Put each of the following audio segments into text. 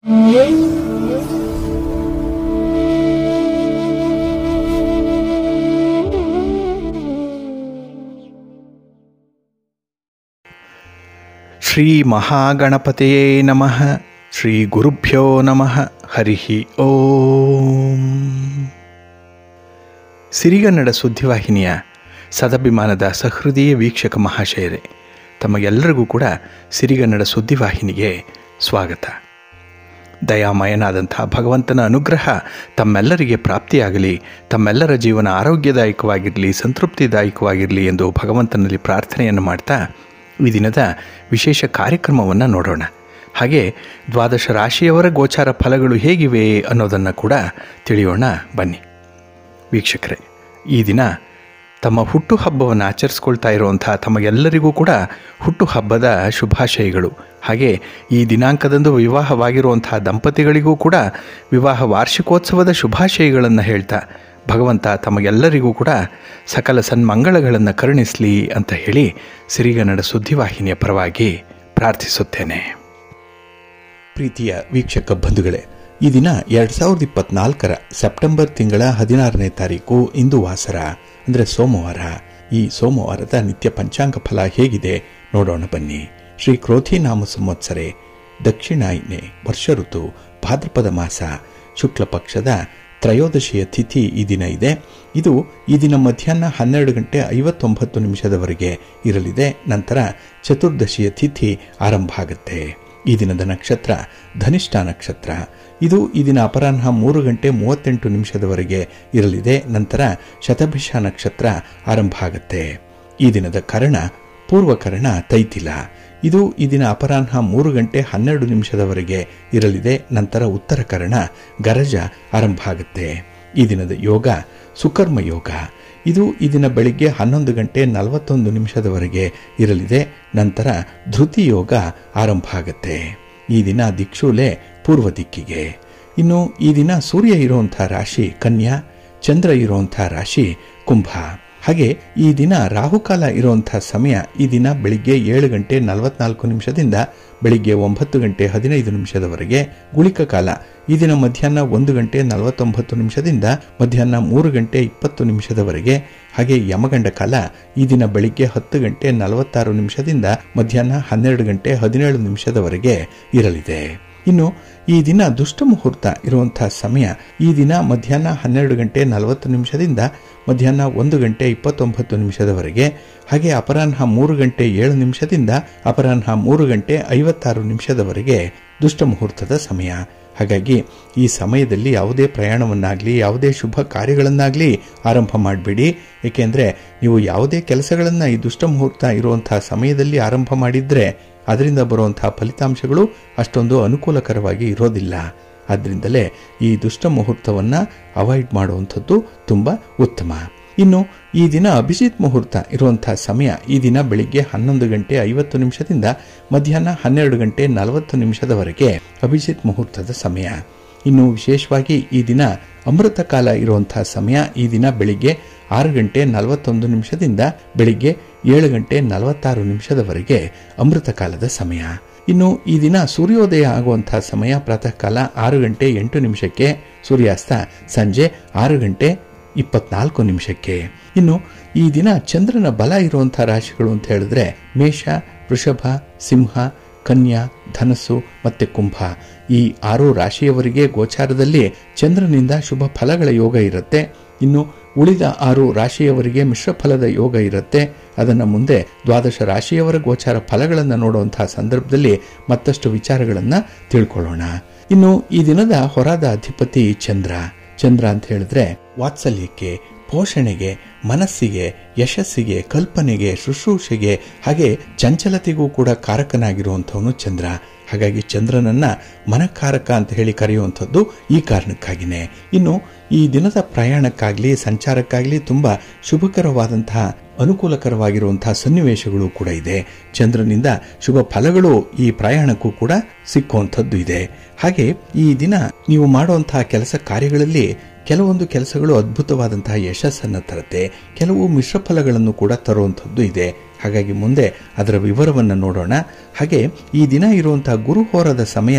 ಶ್ರೀ ಮಹಾಗಣಪತಿಯೇ ನಮಃ ಶ್ರೀ ಗುರುಭ್ಯೋ ನಮಃ ಹರಿ ಓಂ ಸಿರಿಗನ್ನಡ ಸುದ್ದಿವಾಹಿನಿಯ ಸದಭಿಮಾನದ ಸಹೃದಯ ವೀಕ್ಷಕ ಮಹಾಶಯರೇ ತಮಗೆಲ್ಲರಿಗೂ ಕೂಡ ಸಿರಿಗನ್ನಡ ಸುದ್ದಿವಾಹಿನಿಗೆ ಸ್ವಾಗತ ದಯಾಮಯನಾದಂಥ ಭಗವಂತನ ಅನುಗ್ರಹ ತಮ್ಮೆಲ್ಲರಿಗೆ ಪ್ರಾಪ್ತಿಯಾಗಲಿ ತಮ್ಮೆಲ್ಲರ ಜೀವನ ಆರೋಗ್ಯದಾಯಕವಾಗಿರಲಿ ಸಂತೃಪ್ತಿದಾಯಕವಾಗಿರಲಿ ಎಂದು ಭಗವಂತನಲ್ಲಿ ಪ್ರಾರ್ಥನೆಯನ್ನು ಮಾಡ್ತಾ ಈ ದಿನದ ವಿಶೇಷ ಕಾರ್ಯಕ್ರಮವನ್ನು ನೋಡೋಣ ಹಾಗೆ ದ್ವಾದಶ ರಾಶಿಯವರ ಗೋಚಾರ ಫಲಗಳು ಹೇಗಿವೆ ಅನ್ನೋದನ್ನು ಕೂಡ ತಿಳಿಯೋಣ ಬನ್ನಿ ವೀಕ್ಷಕರೇ ಈ ದಿನ ತಮ್ಮ ಹುಟ್ಟುಹಬ್ಬವನ್ನು ಆಚರಿಸ್ಕೊಳ್ತಾ ಇರುವಂಥ ತಮಗೆಲ್ಲರಿಗೂ ಕೂಡ ಹುಟ್ಟುಹಬ್ಬದ ಶುಭಾಶಯಗಳು ಹಾಗೆ ಈ ದಿನಾಂಕದಂದು ವಿವಾಹವಾಗಿರುವಂಥ ದಂಪತಿಗಳಿಗೂ ಕೂಡ ವಿವಾಹ ವಾರ್ಷಿಕೋತ್ಸವದ ಶುಭಾಶಯಗಳನ್ನು ಹೇಳ್ತಾ ಭಗವಂತ ತಮಗೆಲ್ಲರಿಗೂ ಕೂಡ ಸಕಲ ಸನ್ಮಂಗಳಗಳನ್ನು ಕರುಣಿಸಲಿ ಅಂತ ಹೇಳಿ ಸಿರಿಗನ್ನಡ ಸುದ್ದಿವಾಹಿನಿಯ ಪರವಾಗಿ ಪ್ರಾರ್ಥಿಸುತ್ತೇನೆ ಪ್ರೀತಿಯ ವೀಕ್ಷಕ ಬಂಧುಗಳೇ ಈ ದಿನ ಎರಡು ಸಾವಿರದ ಇಪ್ಪತ್ನಾಲ್ಕರ ಸೆಪ್ಟೆಂಬರ್ ತಿಂಗಳ ಹದಿನಾರನೇ ತಾರೀಕು ಇಂದು ವಾಸರ ಅಂದರೆ ಸೋಮವಾರ ಈ ಸೋಮವಾರದ ನಿತ್ಯ ಪಂಚಾಂಗ ಫಲ ಹೇಗಿದೆ ನೋಡೋಣ ಬನ್ನಿ ಶ್ರೀ ಕ್ರೋಧಿ ನಾಮ ಸಂವತ್ಸರೆ ದಕ್ಷಿಣಾಯನೆ ವರ್ಷ ಋತು ಭಾದ್ರಪದ ಮಾಸ ಶುಕ್ಲ ಪಕ್ಷದ ತ್ರಯೋದಶಿಯ ತಿಥಿ ಈ ದಿನ ಇದೆ ಇದು ಈ ದಿನ ಮಧ್ಯಾಹ್ನ ಹನ್ನೆರಡು ಗಂಟೆ ಐವತ್ತೊಂಬತ್ತು ನಿಮಿಷದವರೆಗೆ ಇರಲಿದೆ ನಂತರ ಚತುರ್ದಶಿಯ ತಿಥಿ ಆರಂಭ ಆಗುತ್ತೆ ಈ ದಿನದ ನಕ್ಷತ್ರ ಧನಿಷ್ಠ ನಕ್ಷತ್ರ ಇದು ಈ ದಿನ ಅಪರಾಹ್ನ ಮೂರು ಗಂಟೆ ಮೂವತ್ತೆಂಟು ನಿಮಿಷದವರೆಗೆ ಇರಲಿದೆ ನಂತರ ಶತಭಿಷ ನಕ್ಷತ್ರ ಆರಂಭ ಆಗುತ್ತೆ ಈ ದಿನದ ಕರ್ಣ ಪೂರ್ವಕರ್ಣ ತೈತಿಲ ಇದು ಈ ದಿನ ಅಪರಾಹ್ನ ಮೂರು ಗಂಟೆ ಹನ್ನೆರಡು ನಿಮಿಷದವರೆಗೆ ಇರಲಿದೆ ನಂತರ ಉತ್ತರ ಕರ್ಣ ಗರಜ ಆರಂಭ ಆಗುತ್ತೆ ಈ ದಿನದ ಯೋಗ ಸುಕರ್ಮ ಯೋಗ ಇದು ಈ ದಿನ ಬೆಳಿಗ್ಗೆ ಹನ್ನೊಂದು ಗಂಟೆ ನಲವತ್ತೊಂದು ನಿಮಿಷದವರೆಗೆ ಇರಲಿದೆ ನಂತರ ಧೃತಿ ಯೋಗ ಆರಂಭ ಆಗುತ್ತೆ ಈ ದಿನ ದಿಕ್ಷೂಲೆ ಪೂರ್ವ ದಿಕ್ಕಿಗೆ ಇನ್ನು ಈ ದಿನ ಸೂರ್ಯ ಇರುವಂಥ ರಾಶಿ ಕನ್ಯಾ ಚಂದ್ರ ಇರುವಂಥ ರಾಶಿ ಕುಂಭ ಹಾಗೆ ಈ ದಿನ ರಾಹುಕಾಲ ಇರುವಂಥ ಸಮಯ ಈ ದಿನ ಬೆಳಿಗ್ಗೆ ಏಳು ಗಂಟೆ ನಲವತ್ನಾಲ್ಕು ನಿಮಿಷದಿಂದ ಬೆಳಿಗ್ಗೆ ಒಂಬತ್ತು ಗಂಟೆ ಹದಿನೈದು ನಿಮಿಷದವರೆಗೆ ಗುಳಿಕ ಕಾಲ ಈ ದಿನ ಮಧ್ಯಾಹ್ನ ಒಂದು ಗಂಟೆ ನಲವತ್ತೊಂಬತ್ತು ನಿಮಿಷದಿಂದ ಮಧ್ಯಾಹ್ನ ಮೂರು ಗಂಟೆ ಇಪ್ಪತ್ತು ನಿಮಿಷದವರೆಗೆ ಹಾಗೆ ಯಮಗಂಡ ಕಾಲ ಈ ದಿನ ಬೆಳಿಗ್ಗೆ ಹತ್ತು ಗಂಟೆ ನಲವತ್ತಾರು ನಿಮಿಷದಿಂದ ಮಧ್ಯಾಹ್ನ ಹನ್ನೆರಡು ಗಂಟೆ ಹದಿನೇಳು ನಿಮಿಷದವರೆಗೆ ಇರಲಿದೆ ಇನ್ನು ಈ ದಿನ ದುಷ್ಟ ಮುಹೂರ್ತ ಇರುವಂತಹ ಸಮಯ ಈ ದಿನ ಮಧ್ಯಾಹ್ನ ಹನ್ನೆರಡು ಗಂಟೆ ನಲವತ್ತು ನಿಮಿಷದಿಂದ ಮಧ್ಯಾಹ್ನ ಒಂದು ಗಂಟೆ ಇಪ್ಪತ್ತೊಂಬತ್ತು ನಿಮಿಷದವರೆಗೆ ಹಾಗೆ ಅಪರಾಹ್ನ ಮೂರು ಗಂಟೆ ಏಳು ನಿಮಿಷದಿಂದ ಅಪರಾಹ್ನ ಮೂರು ಗಂಟೆ ಐವತ್ತಾರು ನಿಮಿಷದವರೆಗೆ ದುಷ್ಟ ಮುಹೂರ್ತದ ಸಮಯ ಹಾಗಾಗಿ ಈ ಸಮಯದಲ್ಲಿ ಯಾವುದೇ ಪ್ರಯಾಣವನ್ನಾಗಲಿ ಯಾವುದೇ ಶುಭ ಕಾರ್ಯಗಳನ್ನಾಗಲಿ ಆರಂಭ ಮಾಡಬೇಡಿ ಏಕೆಂದರೆ ನೀವು ಯಾವುದೇ ಕೆಲಸಗಳನ್ನು ಈ ದುಷ್ಟ ಮುಹೂರ್ತ ಇರುವಂತಹ ಸಮಯದಲ್ಲಿ ಆರಂಭ ಮಾಡಿದರೆ ಅದರಿಂದ ಬರುವಂತಹ ಫಲಿತಾಂಶಗಳು ಅಷ್ಟೊಂದು ಅನುಕೂಲಕರವಾಗಿ ಇರೋದಿಲ್ಲ ಆದ್ದರಿಂದಲೇ ಈ ದುಷ್ಟ ಮುಹೂರ್ತವನ್ನು ಅವಾಯ್ಡ್ ಮಾಡುವಂಥದ್ದು ತುಂಬ ಉತ್ತಮ ಇನ್ನು ಈ ದಿನ ಅಭಿಜಿತ್ ಮುಹೂರ್ತ ಇರುವಂತಹ ಸಮಯ ಈ ದಿನ ಬೆಳಿಗ್ಗೆ ಹನ್ನೊಂದು ಗಂಟೆ ಐವತ್ತು ನಿಮಿಷದಿಂದ ಮಧ್ಯಾಹ್ನ ಹನ್ನೆರಡು ಗಂಟೆ ನಲವತ್ತು ನಿಮಿಷದವರೆಗೆ ಅಭಿಜಿತ್ ಮುಹೂರ್ತದ ಸಮಯ ಇನ್ನು ವಿಶೇಷವಾಗಿ ಈ ದಿನ ಅಮೃತ ಕಾಲ ಇರುವಂತಹ ಸಮಯ ಈ ದಿನ ಬೆಳಿಗ್ಗೆ ಆರು ಗಂಟೆ ನಲವತ್ತೊಂದು ನಿಮಿಷದಿಂದ ಬೆಳಿಗ್ಗೆ ಏಳು ಗಂಟೆ ನಲವತ್ತಾರು ನಿಮಿಷದವರೆಗೆ ಅಮೃತ ಕಾಲದ ಸಮಯ ಇನ್ನು ಈ ದಿನ ಸೂರ್ಯೋದಯ ಆಗುವಂತಹ ಸಮಯ ಪ್ರಾತಃ ಕಾಲ ಆರು ಗಂಟೆ ಎಂಟು ನಿಮಿಷಕ್ಕೆ ಸೂರ್ಯಾಸ್ತ ಸಂಜೆ ಆರು ಗಂಟೆ ಇಪ್ಪತ್ನಾಲ್ಕು ನಿಮಿಷಕ್ಕೆ ಇನ್ನು ಈ ದಿನ ಚಂದ್ರನ ಬಲ ಇರುವಂತಹ ರಾಶಿಗಳು ಅಂತ ಹೇಳಿದ್ರೆ ಮೇಷ ವೃಷಭ ಸಿಂಹ ಕನ್ಯಾ ಧನಸ್ಸು ಮತ್ತೆ ಕುಂಭ ಈ ಆರು ರಾಶಿಯವರಿಗೆ ಗೋಚಾರದಲ್ಲಿ ಚಂದ್ರನಿಂದ ಶುಭ ಫಲಗಳ ಯೋಗ ಇರುತ್ತೆ ಇನ್ನು ಉಳಿದ ಆರು ರಾಶಿಯವರಿಗೆ ಮಿಶ್ರ ಫಲದ ಯೋಗ ಇರುತ್ತೆ ಅದನ್ನು ಮುಂದೆ ದ್ವಾದಶ ರಾಶಿಯವರ ಗೋಚಾರ ಫಲಗಳನ್ನು ನೋಡುವಂತಹ ಸಂದರ್ಭದಲ್ಲಿ ಮತ್ತಷ್ಟು ವಿಚಾರಗಳನ್ನು ತಿಳ್ಕೊಳ್ಳೋಣ ಇನ್ನು ಈ ದಿನದ ಹೊರದ ಅಧಿಪತಿ ಚಂದ್ರ ಚಂದ್ರ ಅಂತ ಹೇಳಿದ್ರೆ ವಾತ್ಸಲ್ಯಕ್ಕೆ ಪೋಷಣೆಗೆ ಮನಸ್ಸಿಗೆ ಯಶಸ್ಸಿಗೆ ಕಲ್ಪನೆಗೆ ಶುಶ್ರೂಷೆಗೆ ಹಾಗೆ ಚಂಚಲತೆಗೂ ಕೂಡ ಕಾರಕನಾಗಿರುವಂಥವನು ಚಂದ್ರ ಹಾಗಾಗಿ ಚಂದ್ರನನ್ನ ಮನಕಾರಕ ಅಂತ ಹೇಳಿ ಕರೆಯುವಂಥದ್ದು ಈ ಕಾರಣಕ್ಕಾಗಿನೇ ಇನ್ನು ಈ ದಿನದ ಪ್ರಯಾಣಕ್ಕಾಗಲಿ ಸಂಚಾರಕ್ಕಾಗಲಿ ತುಂಬ ಶುಭಕರವಾದಂತಹ ಅನುಕೂಲಕರವಾಗಿರುವಂತಹ ಸನ್ನಿವೇಶಗಳು ಕೂಡ ಇದೆ ಚಂದ್ರನಿಂದ ಶುಭ ಫಲಗಳು ಈ ಪ್ರಯಾಣಕ್ಕೂ ಕೂಡ ಸಿಕ್ಕುವಂಥದ್ದು ಇದೆ ಹಾಗೆ ಈ ದಿನ ನೀವು ಮಾಡುವಂತಹ ಕೆಲಸ ಕಾರ್ಯಗಳಲ್ಲಿ ಕೆಲವೊಂದು ಕೆಲಸಗಳು ಅದ್ಭುತವಾದಂತಹ ಯಶಸ್ಸನ್ನು ತರುತ್ತೆ ಕೆಲವು ಮಿಶ್ರ ಫಲಗಳನ್ನು ಕೂಡ ತರುವಂಥದ್ದು ಇದೆ ಹಾಗಾಗಿ ಮುಂದೆ ಅದರ ವಿವರವನ್ನು ನೋಡೋಣ ಹಾಗೆ ಈ ದಿನ ಇರುವಂತಹ ಗುರುಹೋರದ ಸಮಯ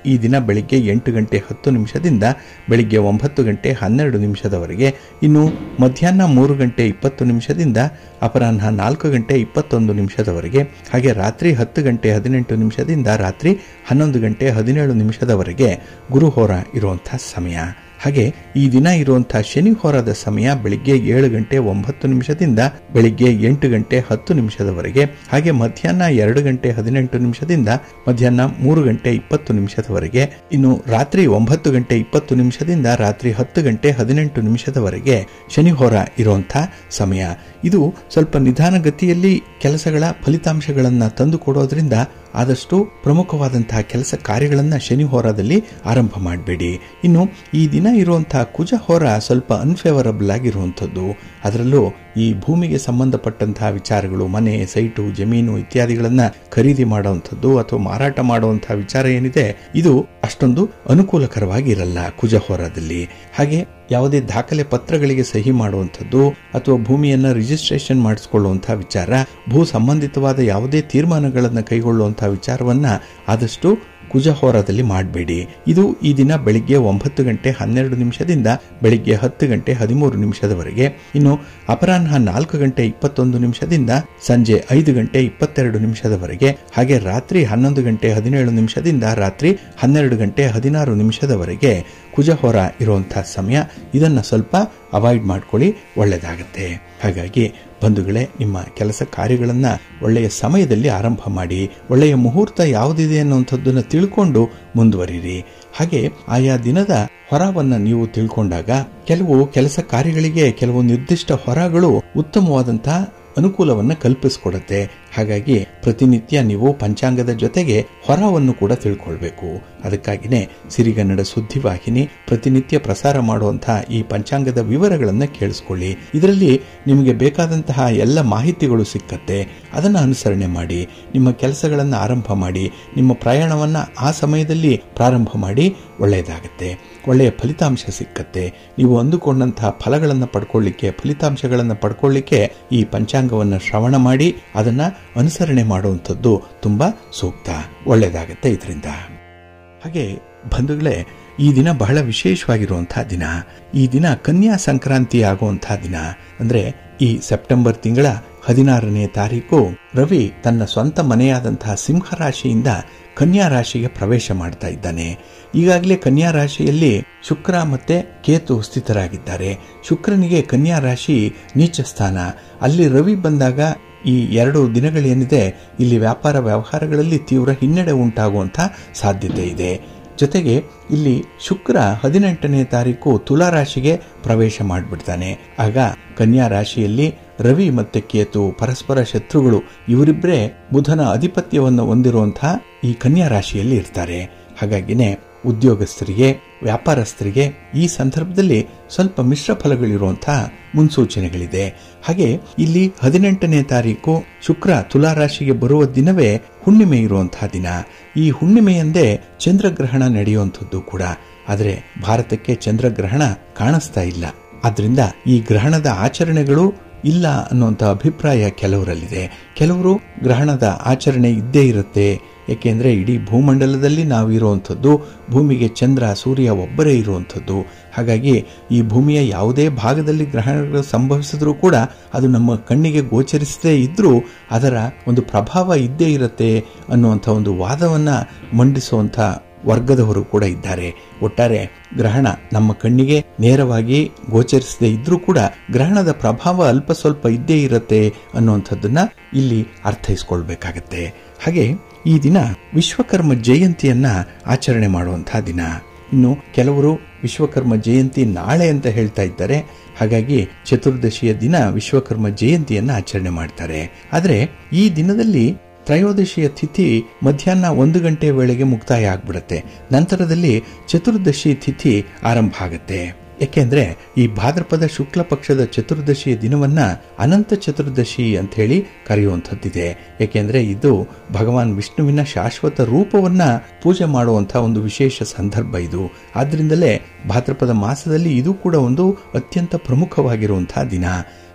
ಈ ದಿನ ಬೆಳಿಗ್ಗೆ ಎಂಟು ಗಂಟೆ ಹತ್ತು ನಿಮಿಷದಿಂದ ಬೆಳಿಗ್ಗೆ ಒಂಬತ್ತು ಗಂಟೆ ಹನ್ನೆರಡು ನಿಮಿಷದವರೆಗೆ ಇನ್ನು ಮಧ್ಯಾಹ್ನ ಮೂರು ಗಂಟೆ ಇಪ್ಪತ್ತು ನಿಮಿಷದಿಂದ ಅಪರಾಹ್ನ ನಾಲ್ಕು ಗಂಟೆ ಇಪ್ಪತ್ತೊಂದು ನಿಮಿಷದವರೆಗೆ ಹಾಗೆ ರಾತ್ರಿ ಹತ್ತು ಗಂಟೆ ಹದಿನೆಂಟು ನಿಮಿಷದಿಂದ ರಾತ್ರಿ ಹನ್ನೊಂದು ಗಂಟೆ ಹದಿನೇಳು ನಿಮಿಷದವರೆಗೆ ಗುರುಹೋರ ಇರುವಂಥ ಸಮಯ ಹಾಗೆ ಈ ದಿನ ಇರುವಂತಹ ಶನಿ ಹೋರಾದ ಸಮಯ ಬೆಳಿಗ್ಗೆ ಏಳು ಗಂಟೆ ಒಂಬತ್ತು ನಿಮಿಷದಿಂದ ಬೆಳಿಗ್ಗೆ ಎಂಟು ಗಂಟೆ ಹತ್ತು ನಿಮಿಷದವರೆಗೆ ಹಾಗೆ ಮಧ್ಯಾಹ್ನ ಎರಡು ಗಂಟೆ ಹದಿನೆಂಟು ನಿಮಿಷದಿಂದ ಮಧ್ಯಾಹ್ನ ಮೂರು ಗಂಟೆ ಇಪ್ಪತ್ತು ನಿಮಿಷದವರೆಗೆ ಇನ್ನು ರಾತ್ರಿ ಒಂಬತ್ತು ಗಂಟೆ ಇಪ್ಪತ್ತು ನಿಮಿಷದಿಂದ ರಾತ್ರಿ ಹತ್ತು ಗಂಟೆ ಹದಿನೆಂಟು ನಿಮಿಷದವರೆಗೆ ಶನಿ ಹೋರ ಇರುವಂತಹ ಸಮಯ ಇದು ಸ್ವಲ್ಪ ನಿಧಾನಗತಿಯಲ್ಲಿ ಕೆಲಸಗಳ ಫಲಿತಾಂಶಗಳನ್ನು ತಂದು ಕೊಡೋದ್ರಿಂದ ಆದಷ್ಟು ಪ್ರಮುಖವಾದಂತಹ ಕೆಲಸ ಕಾರ್ಯಗಳನ್ನು ಶನಿ ಹೋರಾದಲ್ಲಿ ಆರಂಭ ಮಾಡಬೇಡಿ ಇನ್ನು ಈ ದಿನ ಇರುವಂತಹ ಕುಜ ಹೋರ ಸ್ವಲ್ಪ ಅನ್ಫೇವರಬಲ್ ಆಗಿರುವಂಥದ್ದು ಅದರಲ್ಲೂ ಈ ಭೂಮಿಗೆ ಸಂಬಂಧಪಟ್ಟಂತಹ ವಿಚಾರಗಳು ಮನೆ ಸೈಟು ಜಮೀನು ಇತ್ಯಾದಿಗಳನ್ನ ಖರೀದಿ ಮಾಡುವಂಥದ್ದು ಅಥವಾ ಮಾರಾಟ ಮಾಡುವಂತಹ ವಿಚಾರ ಏನಿದೆ ಇದು ಅಷ್ಟೊಂದು ಅನುಕೂಲಕರವಾಗಿರಲ್ಲ ಕುಜ ಹೋರಾದಲ್ಲಿ ಹಾಗೆ ಯಾವುದೇ ದಾಖಲೆ ಪತ್ರಗಳಿಗೆ ಸಹಿ ಮಾಡುವಂಥದ್ದು ಅಥವಾ ಭೂಮಿಯನ್ನ ರಿಜಿಸ್ಟ್ರೇಷನ್ ಮಾಡಿಸಿಕೊಳ್ಳುವಂತಹ ವಿಚಾರ ಭೂ ಸಂಬಂಧಿತವಾದ ಯಾವುದೇ ತೀರ್ಮಾನಗಳನ್ನು ಕೈಗೊಳ್ಳುವಂತಹ ವಿಚಾರವನ್ನ ಆದಷ್ಟು ಕುಜಹೋರದಲ್ಲಿ ಮಾಡಬೇಡಿ ಇದು ಈ ದಿನ ಬೆಳಿಗ್ಗೆ ಒಂಬತ್ತು ಗಂಟೆ ಹನ್ನೆರಡು ನಿಮಿಷದಿಂದ ಬೆಳಿಗ್ಗೆ ಹತ್ತು ಗಂಟೆ ಹದಿಮೂರು ನಿಮಿಷದವರೆಗೆ ಇನ್ನು ಅಪರಾಹ್ನ ನಾಲ್ಕು ಗಂಟೆ ಇಪ್ಪತ್ತೊಂದು ನಿಮಿಷದಿಂದ ಸಂಜೆ ಐದು ಗಂಟೆ ಇಪ್ಪತ್ತೆರಡು ನಿಮಿಷದವರೆಗೆ ಹಾಗೆ ರಾತ್ರಿ ಹನ್ನೊಂದು ಗಂಟೆ ಹದಿನೇಳು ನಿಮಿಷದಿಂದ ರಾತ್ರಿ ಹನ್ನೆರಡು ಗಂಟೆ ಹದಿನಾರು ನಿಮಿಷದವರೆಗೆ ಕುಜಹೋರ ಇರುವಂತಹ ಸಮಯ ಇದನ್ನ ಸ್ವಲ್ಪ ಅವಾಯ್ಡ್ ಮಾಡ್ಕೊಳ್ಳಿ ಒಳ್ಳೆಯದಾಗತ್ತೆ ಹಾಗಾಗಿ ಬಂಧುಗಳೇ ನಿಮ್ಮ ಕೆಲಸ ಕಾರ್ಯಗಳನ್ನು ಒಳ್ಳೆಯ ಸಮಯದಲ್ಲಿ ಆರಂಭ ಮಾಡಿ ಒಳ್ಳೆಯ ಮುಹೂರ್ತ ಯಾವುದಿದೆ ಅನ್ನುವಂಥದ್ದನ್ನು ತಿಳ್ಕೊಂಡು ಮುಂದುವರಿರಿ ಹಾಗೆ ಆಯಾ ದಿನದ ಹೊರವನ್ನ ನೀವು ತಿಳ್ಕೊಂಡಾಗ ಕೆಲವು ಕೆಲಸ ಕಾರ್ಯಗಳಿಗೆ ಕೆಲವು ನಿರ್ದಿಷ್ಟ ಹೊರಗಳು ಉತ್ತಮವಾದಂತಹ ಅನುಕೂಲವನ್ನು ಕಲ್ಪಿಸಿಕೊಡುತ್ತೆ ಹಾಗಾಗಿ ಪ್ರತಿನಿತ್ಯ ನೀವು ಪಂಚಾಂಗದ ಜೊತೆಗೆ ಹೊರವನ್ನು ಕೂಡ ತಿಳ್ಕೊಳ್ಬೇಕು ಅದಕ್ಕಾಗಿನೇ ಸಿರಿಗನ್ನಡ ಸುದ್ದಿವಾಹಿನಿ ಪ್ರತಿನಿತ್ಯ ಪ್ರಸಾರ ಮಾಡುವಂತಹ ಈ ಪಂಚಾಂಗದ ವಿವರಗಳನ್ನು ಕೇಳಿಸ್ಕೊಳ್ಳಿ ಇದರಲ್ಲಿ ನಿಮಗೆ ಬೇಕಾದಂತಹ ಎಲ್ಲ ಮಾಹಿತಿಗಳು ಸಿಕ್ಕತ್ತೆ ಅದನ್ನು ಅನುಸರಣೆ ಮಾಡಿ ನಿಮ್ಮ ಕೆಲಸಗಳನ್ನು ಆರಂಭ ಮಾಡಿ ನಿಮ್ಮ ಪ್ರಯಾಣವನ್ನು ಆ ಸಮಯದಲ್ಲಿ ಪ್ರಾರಂಭ ಮಾಡಿ ಒಳ್ಳೆಯದಾಗತ್ತೆ ಒಳ್ಳೆಯ ಫಲಿತಾಂಶ ಸಿಕ್ಕತ್ತೆ ನೀವು ಅಂದುಕೊಂಡಂತಹ ಫಲಗಳನ್ನು ಪಡ್ಕೊಳ್ಳಿಕ್ಕೆ ಫಲಿತಾಂಶಗಳನ್ನು ಪಡ್ಕೊಳ್ಳಿಕ್ಕೆ ಈ ಪಂಚಾಂಗವನ್ನು ಶ್ರವಣ ಮಾಡಿ ಅದನ್ನ ಅನುಸರಣೆ ಮಾಡುವಂಥದ್ದು ತುಂಬಾ ಸೂಕ್ತ ಒಳ್ಳೆಯದಾಗತ್ತೆ ಇದರಿಂದ ಹಾಗೆ ಬಂಧುಗಳೇ ಈ ದಿನ ಬಹಳ ವಿಶೇಷವಾಗಿರುವಂತಹ ದಿನ ಈ ದಿನ ಕನ್ಯಾ ಸಂಕ್ರಾಂತಿ ಆಗುವಂತಹ ದಿನ ಅಂದ್ರೆ ಈ ಸೆಪ್ಟೆಂಬರ್ ತಿಂಗಳ ಹದಿನಾರನೇ ತಾರೀಕು ರವಿ ತನ್ನ ಸ್ವಂತ ಮನೆಯಾದಂತಹ ಸಿಂಹ ರಾಶಿಯಿಂದ ಕನ್ಯಾ ರಾಶಿಗೆ ಪ್ರವೇಶ ಮಾಡ್ತಾ ಇದ್ದಾನೆ ಈಗಾಗಲೇ ಕನ್ಯಾ ರಾಶಿಯಲ್ಲಿ ಶುಕ್ರ ಮತ್ತೆ ಕೇತು ಸ್ಥಿತರಾಗಿದ್ದಾರೆ ಶುಕ್ರನಿಗೆ ಕನ್ಯಾ ರಾಶಿ ನೀಚ ಸ್ಥಾನ ಅಲ್ಲಿ ರವಿ ಬಂದಾಗ ಈ ಎರಡು ದಿನಗಳೇನಿದೆ ಇಲ್ಲಿ ವ್ಯಾಪಾರ ವ್ಯವಹಾರಗಳಲ್ಲಿ ತೀವ್ರ ಹಿನ್ನಡೆ ಉಂಟಾಗುವಂಥ ಸಾಧ್ಯತೆ ಇದೆ ಜೊತೆಗೆ ಇಲ್ಲಿ ಶುಕ್ರ ಹದಿನೆಂಟನೇ ತಾರೀಕು ತುಲಾ ರಾಶಿಗೆ ಪ್ರವೇಶ ಮಾಡಿಬಿಡ್ತಾನೆ ಆಗ ಕನ್ಯಾ ರಾಶಿಯಲ್ಲಿ ರವಿ ಮತ್ತೆ ಕೇತು ಪರಸ್ಪರ ಶತ್ರುಗಳು ಇವರಿಬ್ಬರೇ ಬುಧನ ಅಧಿಪತ್ಯವನ್ನು ಹೊಂದಿರುವಂತಹ ಈ ಕನ್ಯಾ ರಾಶಿಯಲ್ಲಿ ಇರ್ತಾರೆ ಹಾಗಾಗಿನೇ ಉದ್ಯೋಗಸ್ಥರಿಗೆ ವ್ಯಾಪಾರಸ್ಥರಿಗೆ ಈ ಸಂದರ್ಭದಲ್ಲಿ ಸ್ವಲ್ಪ ಮಿಶ್ರ ಫಲಗಳಿರುವಂತಹ ಮುನ್ಸೂಚನೆಗಳಿದೆ ಹಾಗೆ ಇಲ್ಲಿ ಹದಿನೆಂಟನೇ ತಾರೀಕು ಶುಕ್ರ ತುಲಾ ರಾಶಿಗೆ ಬರುವ ದಿನವೇ ಹುಣ್ಣಿಮೆ ಇರುವಂತಹ ದಿನ ಈ ಹುಣ್ಣಿಮೆಯಂದೇ ಚಂದ್ರಗ್ರಹಣ ನಡೆಯುವಂಥದ್ದು ಕೂಡ ಆದರೆ ಭಾರತಕ್ಕೆ ಚಂದ್ರಗ್ರಹಣ ಕಾಣಿಸ್ತಾ ಇಲ್ಲ ಆದ್ರಿಂದ ಈ ಗ್ರಹಣದ ಆಚರಣೆಗಳು ಇಲ್ಲ ಅನ್ನುವಂಥ ಅಭಿಪ್ರಾಯ ಕೆಲವರಲ್ಲಿದೆ ಕೆಲವರು ಗ್ರಹಣದ ಆಚರಣೆ ಇದ್ದೇ ಇರುತ್ತೆ ಏಕೆಂದರೆ ಇಡೀ ಭೂಮಂಡಲದಲ್ಲಿ ನಾವು ಇರುವಂಥದ್ದು ಭೂಮಿಗೆ ಚಂದ್ರ ಸೂರ್ಯ ಒಬ್ಬರೇ ಇರುವಂಥದ್ದು ಹಾಗಾಗಿ ಈ ಭೂಮಿಯ ಯಾವುದೇ ಭಾಗದಲ್ಲಿ ಗ್ರಹಣಗಳು ಸಂಭವಿಸಿದ್ರೂ ಕೂಡ ಅದು ನಮ್ಮ ಕಣ್ಣಿಗೆ ಗೋಚರಿಸದೇ ಇದ್ರೂ ಅದರ ಒಂದು ಪ್ರಭಾವ ಇದ್ದೇ ಇರುತ್ತೆ ಅನ್ನುವಂಥ ಒಂದು ವಾದವನ್ನ ಮಂಡಿಸುವಂಥ ವರ್ಗದವರು ಕೂಡ ಇದ್ದಾರೆ ಒಟ್ಟಾರೆ ಗ್ರಹಣ ನಮ್ಮ ಕಣ್ಣಿಗೆ ನೇರವಾಗಿ ಗೋಚರಿಸದೇ ಇದ್ರೂ ಕೂಡ ಗ್ರಹಣದ ಪ್ರಭಾವ ಅಲ್ಪ ಸ್ವಲ್ಪ ಇದ್ದೇ ಇರುತ್ತೆ ಅನ್ನುವಂಥದ್ದನ್ನ ಇಲ್ಲಿ ಅರ್ಥೈಸ್ಕೊಳ್ಬೇಕಾಗತ್ತೆ ಹಾಗೆ ಈ ದಿನ ವಿಶ್ವಕರ್ಮ ಜಯಂತಿಯನ್ನ ಆಚರಣೆ ಮಾಡುವಂತಹ ದಿನ ಇನ್ನು ಕೆಲವರು ವಿಶ್ವಕರ್ಮ ಜಯಂತಿ ನಾಳೆ ಅಂತ ಹೇಳ್ತಾ ಇದ್ದಾರೆ ಹಾಗಾಗಿ ಚತುರ್ದಶಿಯ ದಿನ ವಿಶ್ವಕರ್ಮ ಜಯಂತಿಯನ್ನ ಆಚರಣೆ ಮಾಡ್ತಾರೆ ಆದರೆ ಈ ದಿನದಲ್ಲಿ ತ್ರಯೋದಶಿಯ ತಿಥಿ ಮಧ್ಯಾಹ್ನ ಒಂದು ಗಂಟೆ ವೇಳೆಗೆ ಮುಕ್ತಾಯ ಆಗ್ಬಿಡುತ್ತೆ ನಂತರದಲ್ಲಿ ಚತುರ್ದಶಿ ತಿಥಿ ಆರಂಭ ಆಗುತ್ತೆ ಯಾಕೆಂದ್ರೆ ಈ ಭಾದ್ರಪದ ಶುಕ್ಲ ಪಕ್ಷದ ಚತುರ್ದಶಿಯ ದಿನವನ್ನ ಅನಂತ ಚತುರ್ದಶಿ ಅಂತ ಹೇಳಿ ಕರೆಯುವಂಥದ್ದಿದೆ ಯಾಕೆಂದ್ರೆ ಇದು ಭಗವಾನ್ ವಿಷ್ಣುವಿನ ಶಾಶ್ವತ ರೂಪವನ್ನ ಪೂಜೆ ಮಾಡುವಂತಹ ಒಂದು ವಿಶೇಷ ಸಂದರ್ಭ ಇದು ಆದ್ರಿಂದಲೇ ಭಾದ್ರಪದ ಮಾಸದಲ್ಲಿ ಇದು ಕೂಡ ಒಂದು ಅತ್ಯಂತ ಪ್ರಮುಖವಾಗಿರುವಂತಹ ದಿನ